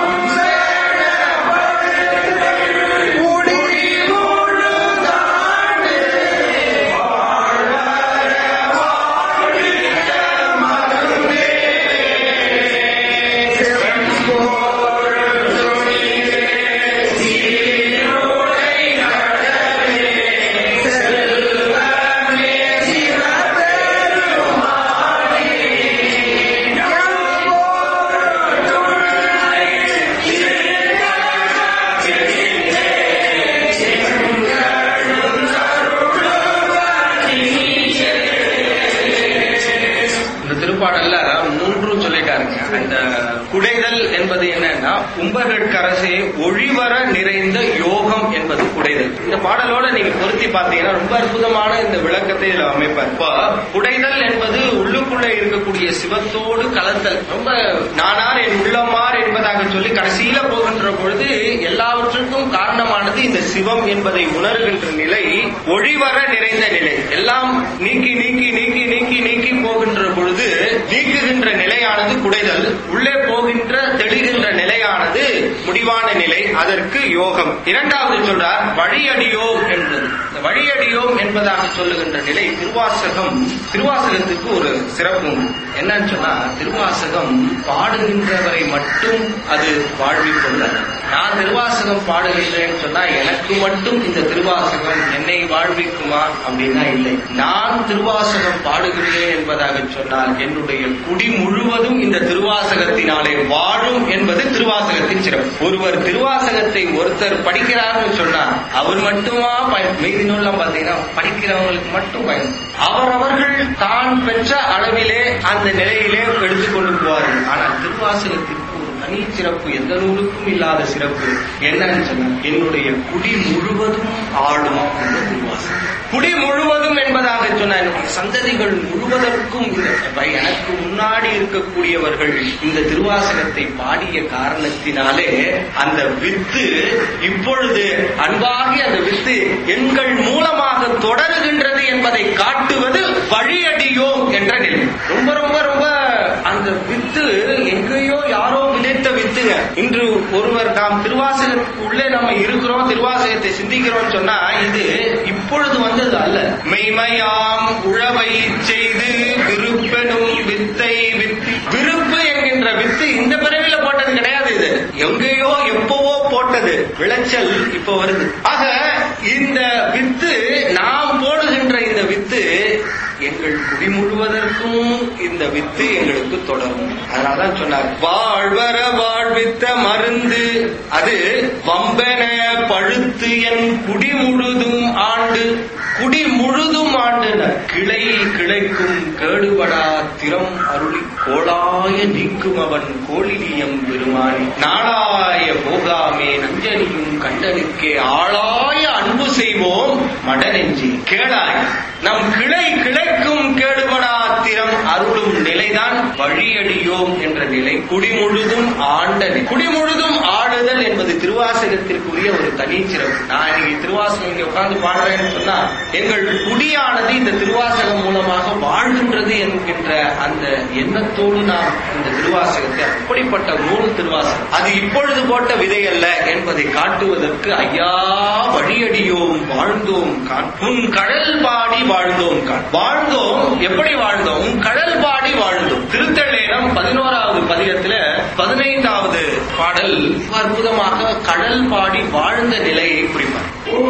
அந்த குடைதல் என்பது என்னன்னா கும்பகட்கரசே ஒழிவர நிறைந்த யோகம் என்பது குடைதல் இந்த பாடலோட நீங்க பொருத்தி பார்த்தீங்கன்னா ரொம்ப அற்புதமான இந்த விளக்கத்தை இதுல அமைப்பார் இப்போ குடைதல் என்பது உள்ளுக்குள்ள இருக்கக்கூடிய சிவத்தோடு கலத்தல் ரொம்ப நானார் என் உள்ளமார் என்பதாக சொல்லி கடைசியில போகின்ற பொழுது எல்லாவற்றுக்கும் காரணமானது இந்த சிவம் என்பதை உணர்கின்ற நிலை ஒழிவர நிறைந்த நிலை எல்லாம் நீக்கி நீக்கி நீக்கி நீக்கி நீக்கி போகின்ற பொழுது நீக்குகின்ற நிலையானது குடைதல் உள்ளே போகின்ற தெளிகின்ற நிலையானது முடிவான நிலை அதற்கு யோகம் இரண்டாவது சொல்றார் வழியடியோம் என்பது இந்த வழியடியோம் என்பதாக சொல்லுகின்ற நிலை திருவாசகம் திருவாசகத்துக்கு ஒரு சிறப்பு உண்டு என்னன்னு சொன்னா திருவாசகம் பாடுகின்றவரை மட்டும் அது வாழ்விக்கொள்ளது நான் திருவாசகம் பாடுகின்றேன்னு சொன்னா எனக்கு மட்டும் இந்த திருவாசகம் என்னை வாழ்விக்குமா அப்படின்னா இல்லை நான் திருவாசகம் பாடுகிறேன் என்பதாக சொன்னால் என்னுடைய குடி முழுவதும் இந்த திருவாசகத்தினாலே வாழும் என்பது திருவாசகத்தின் சிறப்பு ஒருவர் திருவாசகத்தை ஒருத்தர் படிக்கிறார்னு சொன்னா அவர் மட்டுமா பயன் மீதி நூல்லாம் பாத்தீங்கன்னா படிக்கிறவங்களுக்கு மட்டும் பயன் அவரவர்கள் தான் பெற்ற அளவிலே அந்த நிலையிலே எடுத்துக்கொண்டு போவார்கள் ஆனால் திருவாசகத்திற்கு ஒரு தனி சிறப்பு எந்த நூலுக்கும் இல்லாத சிறப்பு என்னன்னு சொன்னா என்னுடைய குடி முழுவதும் ஆளும் இந்த திருவாசகம் குடி முழுவதும் என்பதாக சொன்ன என்னுடைய சந்ததிகள் முழுவதற்கும் இந்த இப்ப எனக்கு முன்னாடி இருக்கக்கூடியவர்கள் இந்த திருவாசகத்தை பாடிய காரணத்தினாலே அந்த வித்து இப்பொழுது அன்பாகி அந்த வித்து எங்கள் மூலமாக தொடருகின்றது என்பதை காட்டுவது வழியடியோம் என்ற நிலை ரொம்ப ரொம்ப ரொம்ப அந்த வித்து எங்கேயோ யாரோ விதைத்த வித்துங்க இன்று ஒருவர் நாம் திருவாசகத்துக்கு உள்ளே நம்ம இருக்கிறோம் திருவாசகத்தை சிந்திக்கிறோம் சொன்னா இது இப்பொழுது வந்தது அல்ல மெய்மையாம் உழவை செய்து விருப்பெனும் வித்தை வித்தி விருப்பு என்கின்ற வித்து இந்த பிறவில போட்டது கிடையாது இது எங்கேயோ எப்பவோ போட்டது விளைச்சல் இப்ப வருது ஆக இந்த வித்து நாம் போடுகின்ற இந்த வித்து எங்கள் குடி முழுவதற்கும் இந்த வித்து எங்களுக்கு தொடரும் அதனாலதான் சொன்னார் வாழ்வர வாழ்வித்த மருந்து அது வம்பென பழுத்து என் குடி முழுதும் ஆண்டு குடி முழுதும் ஆண்டு கிளை கிளைக்கும் கேடுபடா திறம் அருளி கோளாய நீக்கும் அவன் கோழிலியம் பெருமானி நாளாய போகாமே நஞ்சனியும் கண்டனுக்கே ஆளாய அன்பு செய்வோம் மடநெஞ்சி கேளாய் நம் கிளை கிளைக்கும் கேடுபடா திறம் அருளும் நிலைதான் வழியடியோம் என்ற நிலை குடிமுழுதும் ஆண்ட நிலை. குடிமுழுதும் ஆடுதல் என்பது திருவாசகத்திற்குரிய ஒரு தனி சிறப்பு நான் இன்னைக்கு திருவாசகம் இங்க உட்கார்ந்து பாடுறேன்னு சொன்னா எங்கள் குடியானது இந்த திருவாசகம் மூலமாக வாழ்கின்றது என்கின்ற அந்த எண்ணத்தோடு நாம் இந்த திருவாசகத்தை அப்படிப்பட்ட நூல் திருவாசகம் அது இப்பொழுது போட்ட விதை அல்ல என்பதை காட்டுவதற்கு ஐயா வழியடியோம் வாழ்ந்தோம் காண் உன் கடல் பாடி வாழ்ந்தோம் காண் வாழ்ந்தோம் எப்படி வாழ்ந்தோம் உன் கடல் பாடி வாழ்ந்தோம் திருத்தள்ளேனம் பதினோராவது பதிகத்துல பதினைந்தாவது பாடல் அற்புதமாக கடல் பாடி வாழ்ந்த நிலையை குறிப்பார்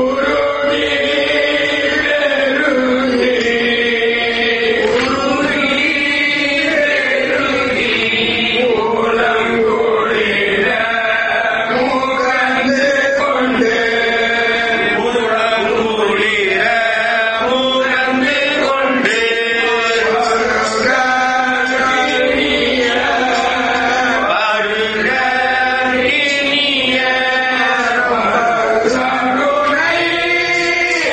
குளிர மூகந்து கொண்டு வருக இனிய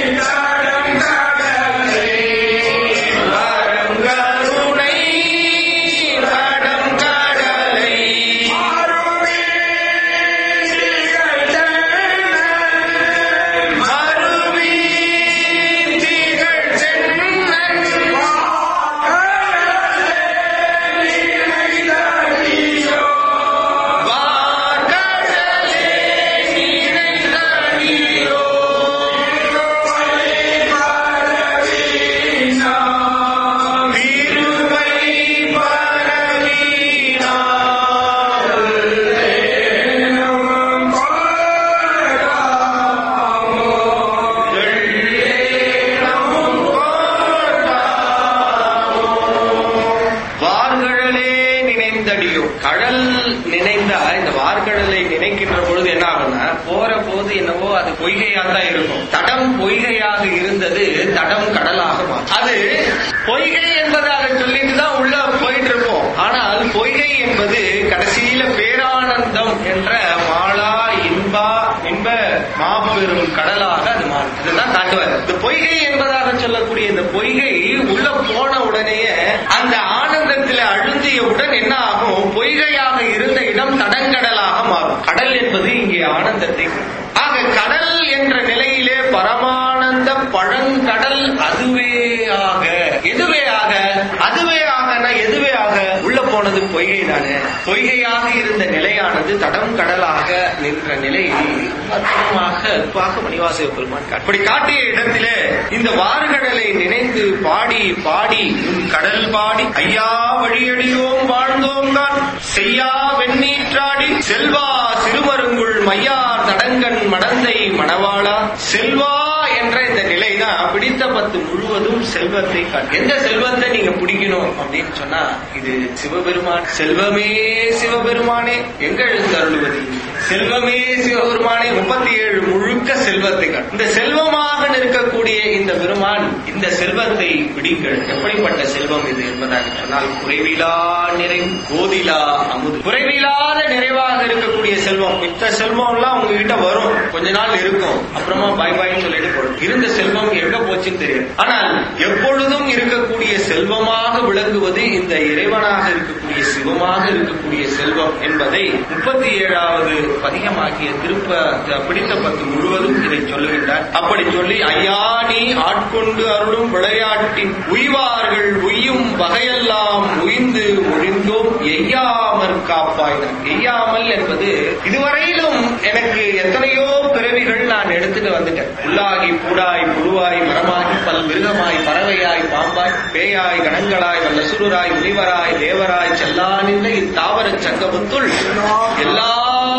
இருந்தது தடம் கடலாக மாறும் அது பொய்கை என்பதாக சொல்லிட்டு தான் உள்ள போயிட்டு இருப்போம் ஆனால் பொய்கை என்பது கடைசியில பேரானந்தம் என்ற மாளா இன்பா இன்ப மாபெரும் கடலாக அது மாறும் இதுதான் காட்டுவார் இந்த பொய்கை என்பதாக சொல்லக்கூடிய இந்த பொய்கை உள்ள போன உடனேயே அந்த ஆனந்தத்தில் அழுந்தியவுடன் என்ன ஆகும் பொய்கையாக இருந்த இடம் தடங்கடலாக மாறும் கடல் என்பது இங்கே ஆனந்தத்தை குறிக்கும். ஆக கடல் என்ற நிலையிலே பரமானந்த பழங்கடல் அதுவே ஆக எதுவே ஆக அதுவே ஆகனா எதுவே ஆக உள்ள போனது பொய்கை தானே பொய்கையாக இருந்த நிலையானது தடம் கடலாக நின்ற நிலையில் அற்புதமாக அற்பாக மணிவாசக பெருமான் காட்டு- அப்படி காட்டிய இடத்திலே இந்த வார்கடலை நினைந்து பாடி பாடி உன் கடல் பாடி ஐயா வழியடியோம் வாழ்ந்தோம் தான் செய்யா வெண்ணீற்றாடி செல்வா சிறுமருங்குள் மையா தடங்கன் மடந்தை மணவாளா செல்வா என்ற இந்த நிலைதான் பிடித்த பத்து முழுவதும் செல்வத்தை காட்டும் எந்த செல்வத்தை நீங்க பிடிக்கணும் அப்படின்னு சொன்னா இது சிவபெருமான் செல்வமே சிவபெருமானே எங்க எழுந்தருளுவது செல்வமே சிவபெருமானே முப்பத்தி ஏழு முழுக்க செல்வத்தை காட்டும் இந்த செல்வமாக நிற்கக்கூடிய இந்த பெருமான் இந்த செல்வத்தை பிடிங்கள் எப்படிப்பட்ட செல்வம் இது என்பதாக சொன்னால் குறைவிலா நிறைவு கோதிலா அமுது குறைவில்லாத நிறைவாக இருக்கக்கூடிய செல்வம் மித்த செல்வம் எல்லாம் உங்ககிட்ட வரும் கொஞ்ச நாள் இருக்கும் அப்புறமா பாய் பாய்னு சொல்லிட்டு போடும் இருந்த செல்வம் எங்க போச்சுன்னு தெரியும் ஆனால் எப்பொழுதும் இருக்கக்கூடிய செல்வமாக விளங்குவது இந்த இறைவனாக இருக்கக்கூடிய சிவமாக இருக்கக்கூடிய செல்வம் என்பதை முப்பத்தி ஏழாவது பதிகமாகிய திருப்ப பிடித்த பத்து முழுவதும் இதை சொல்லுகின்றார் அப்படி சொல்லி ஐயா நீ ஆட்கொண்டு அருளும் விளையாட்டின் உய்வார்கள் உய்யும் வகையெல்லாம் உய்ந்து ஒழிந்தோம் எய்யாமற் காப்பாயினார் எய்யாமல் என்பது இதுவரையிலும் எனக்கு எத்தனையோ பிறவிகள் நான் எடுத்துட்டு வந்துட்டேன் புல்லாகி பூடாய் புழுவாய் மரமாகி பல் மிருகமாய் பறவையாய் பாம்பாய் பேயாய் கணங்களாய் வல்லசுராய் முனிவராய் தேவராய் செல்லானின்ற இத்தாவர சங்கமத்துள் எல்லா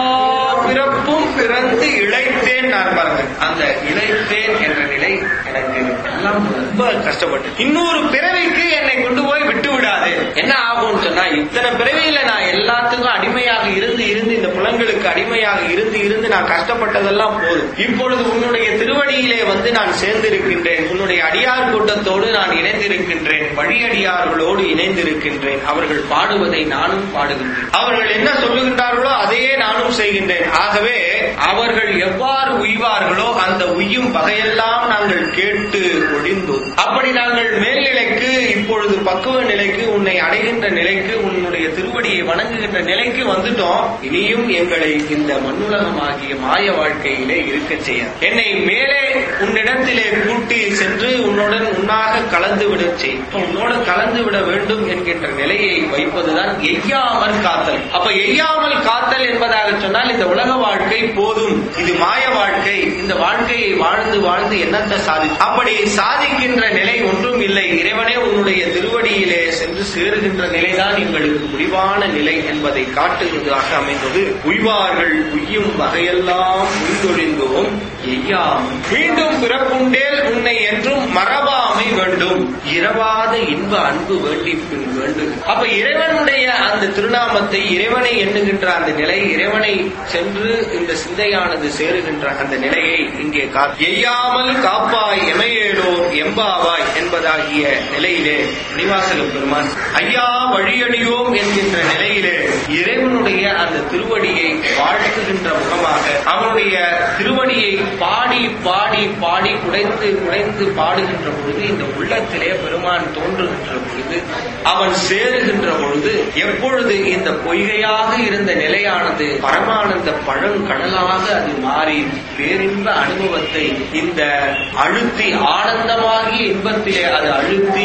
பிறப்பும் பிறந்து இழைத்தேன் நான் பாருங்க அந்த இழைத்தேன் என்ற நிலை எனக்கு எல்லாம் ரொம்ப கஷ்டப்பட்டு இன்னொரு பிறவிக்கு என்னை கொண்டு போய் விட்டு விடாது என்ன ஆகும்னு சொன்னா இத்தனை பிறவியில நான் எல்லாத்துக்கும் அடிமையாக இருந்து இருந்து இந்த புலன்களுக்கு அடிமையாக இருந்து இருந்து நான் கஷ்டப்பட்டதெல்லாம் போதும் இப்பொழுது உன்னுடைய திருவடியிலே வந்து நான் சேர்ந்திருக்கின்றேன் உன்னுடைய அடியார் கூட்டத்தோடு நான் இணைந்திருக்கின்றேன் வழியடியார்களோடு இணைந்திருக்கின்றேன் அவர்கள் பாடுவதை நானும் பாடுகின்றேன் அவர்கள் என்ன சொல்லுகின்றார்களோ அதையே நானும் செய்கின்றேன் ஆகவே அவர்கள் எவ்வாறு உய்வார்களோ அந்த உய்யும் வகையெல்லாம் நாங்கள் கேட்டு ஒழிந்தோம் அப்படி நாங்கள் மேல்நிலைக்கு இப்பொழுது பக்குவ நிலைக்கு உன்னை அடைகின்ற நிலைக்கு உன்னுடைய திருவடியை வணங்குகின்ற நிலைக்கு வந்துட்டோம் இனியும் எங்களை இந்த மண்ணுலகமாகிய மாய வாழ்க்கையிலே இருக்க செய்ய என்னை மேலே உன்னிடத்திலே கூட்டி சென்று உன்னுடன் உன்னாக கலந்து விட செய் உன்னோடு கலந்து விட வேண்டும் என்கின்ற நிலையை வைப்பதுதான் எய்யாமல் காத்தல் அப்ப எய்யாமல் காத்தல் என்பதாக சொன்னால் இந்த உலக வாழ்க்கை போதும் இது மாய வாழ்க்கை இந்த வாழ்க்கையை வாழ்ந்து வாழ்ந்து என்னத்தை சாதி அப்படி சாதிக்கின்ற நிலை ஒன்றும் இல்லை இறைவனே உன்னுடைய திருவடியிலே சென்று சேருகின்ற நிலைதான் எங்களுக்கு முடிவான நிலை என்பதை காட்டுவதாக அமைந்தது உய்வார்கள் உய்யும் வகையெல்லாம் உய்தொழிந்தோம் எய்யாம் மீண்டும் பிறப்புண்டேல் உன்னை என்றும் மறவாமை வேண்டும் இரவாத இன்ப அன்பு வேண்டி பின் வேண்டும் அப்ப இறைவனுடைய அந்த திருநாமத்தை இறைவனை எண்ணுகின்ற அந்த நிலை இறைவனை சென்று இந்த சிந்தையானது சேருகின்ற அந்த நிலையை இங்கே கா- எய்யாமல் காப்பாய் எமையேலோர் எம்பாவாய் என்பதாகிய நிலையிலே நிவாசக பெருமான் ஐயா வழியடியோம் என்கின்ற நிலையிலே இறைவனுடைய அந்த திருவடியை வாழ்த்துகின்ற முகமாக அவனுடைய திருவடியை பாடி பாடி பாடி குடைந்து குடைந்து பாடுகின்ற பொழுது இந்த உள்ளத்திலே பெருமான் தோன்றுகின்ற பொழுது அவன் சேருகின்ற பொழுது எப்பொழுது இந்த பொய்கையாக இருந்த நிலையானது பரமானந்த பழங்கடலாக அது மாறி பேரின்ப அனுபவத்தை இந்த அழுத்தி ஆனந்தமாகிய இன்பத்திலே அது அழுத்தி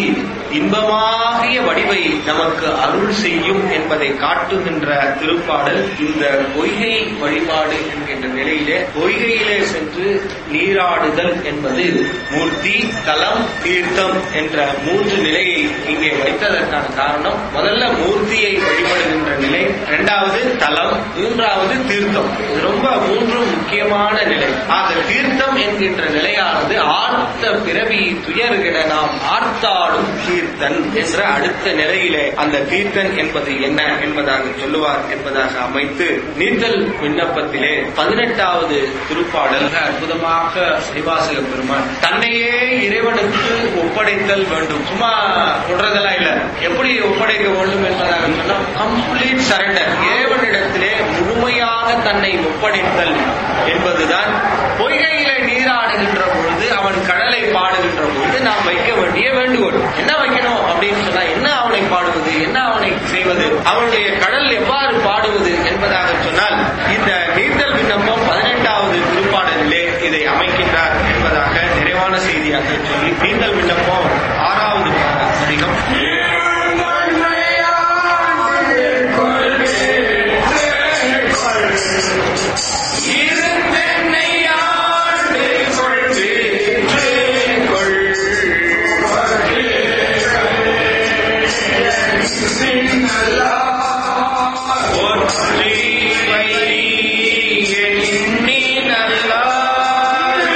இன்பமாகிய வடிவை நமக்கு அருள் செய்யும் என்பதை காட்டுகின்ற திருப்பாடல் இந்த பொய்கை வழிபாடு என்கின்ற நிலையிலே பொய்கையிலே சென்று நீராடுதல் என்பது மூர்த்தி தலம் தீர்த்தம் என்ற மூன்று நிலையை இங்கே வைத்ததற்கான காரணம் முதல்ல மூர்த்தியை வழிபடுகின்ற நிலை இரண்டாவது தலம் மூன்றாவது தீர்த்தம் இது ரொம்ப மூன்றும் முக்கியமான நிலை ஆக தீர்த்தம் என்கின்ற நிலையானது ஆழ்த்த பிறவி துயர்கிட நாம் ஆர்த்தாடும் கீர்த்தன் என்ற அடுத்த நிலையிலே அந்த கீர்த்தன் என்பது என்ன என்பதாக சொல்லுவார் என்பதாக அமைத்து நீந்தல் விண்ணப்பத்திலே பதினெட்டாவது திருப்பாடல் மிக அற்புதமாக ஸ்ரீவாசக பெருமான் தன்னையே இறைவனுக்கு ஒப்படைத்தல் வேண்டும் சும்மா சொல்றதெல்லாம் இல்ல எப்படி ஒப்படைக்க வேண்டும் என்பதாக சொன்னா கம்ப்ளீட் சரண்டர் இறைவனிடத்திலே முழுமையாக தன்னை ஒப்படைத்தல் என்பதுதான் பொய்கையிலே நீராடுகின்ற பொழுது அவன் கடலை பாடுகின்ற பொழுது நாம் வைக்க வேண்டிய வேண்டுகோள் என்ன வைக்கணும் அப்படின்னு சொன்னா என்ன அவனை பாடுவது என்ன அவனை செய்வது அவனுடைய கடல் எவ்வாறு பாடுவது என்பதாக சொன்னால் இந்த நீந்தல் விண்ணப்பம் பதினெட்டாவது திருப்பாடலிலே இதை அமைக்கின்றார் என்பதாக நிறைவான செய்தியாக சொல்லி நீந்தல் விண்ணப்பம் ஆறாவது அதிகம் இருந்தென்னை ஆண்டு கொள்வேற்று கொள் ஒற்றி வை எண்ணி நல்லார்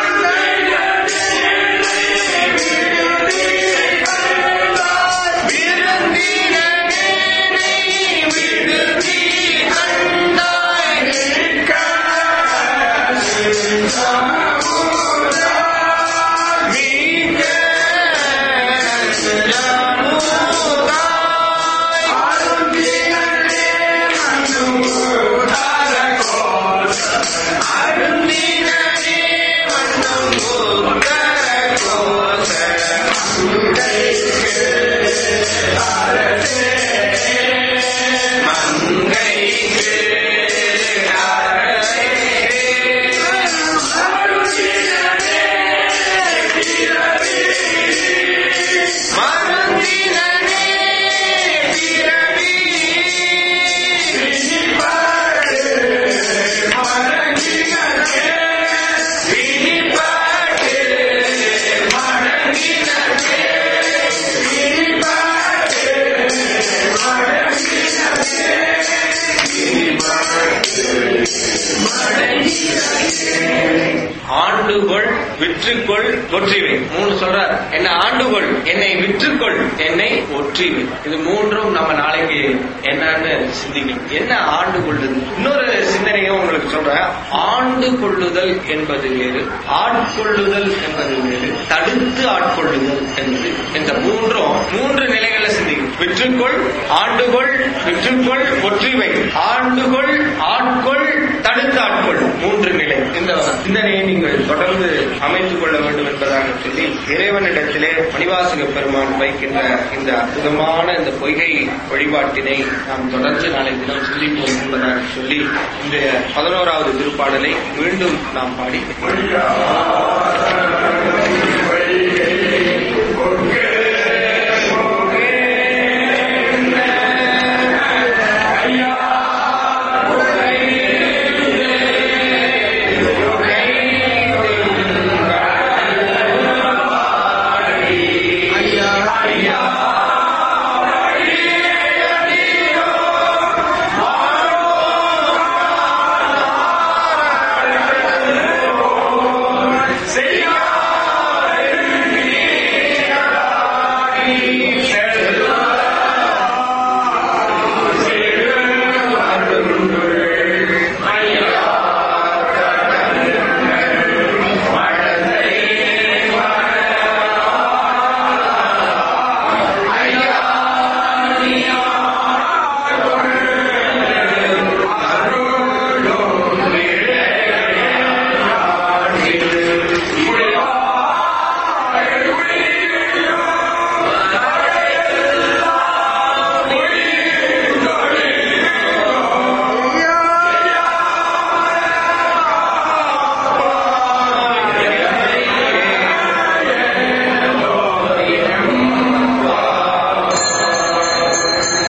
ஆண்டுகொள் விற்றுக்கொள் ஒற்றிவை மூணு சொல்றார் என்ன ஆண்டுகொள் என்னை விற்றுக்கொள் என்னை ஒற்றிவை இது மூன்றும் நம்ம நாளைக்கு என்னன்னு சிந்திக்கணும் என்ன ஆண்டு கொள்ளுதல் இன்னொரு சிந்தனையும் உங்களுக்கு சொல்றேன் ஆண்டு கொள்ளுதல் என்பது வேறு ஆட்கொள்ளுதல் என்பது வேறு தடுத்து ஆட்கொள்ளுதல் என்பது இந்த மூன்றும் மூன்று நிலைகளை சிந்திக்கும் விற்றுக்கொள் ஆண்டுகொள் விற்றுக்கொள் ஒற்றிவை ஆண்டுகொள் ஆட்கொள் தடுத்து ஆட்கொள் மூன்று நிலை இந்த சிந்தனையை நீங்கள் தொடர்ந்து அமைத்துக் கொள்ள வேண்டும் என்பதாக சொல்லி இறைவனிடத்திலே மணிவாசக பெருமான் வைக்கின்ற இந்த அற்புதமான இந்த பொய்கை வழிபாட்டினை நாம் தொடர்ந்து நாளை தினம் சிந்திப்போம் என்பதாக சொல்லி இன்றைய பதினோராவது திருப்பாடலை மீண்டும் நாம் பாடி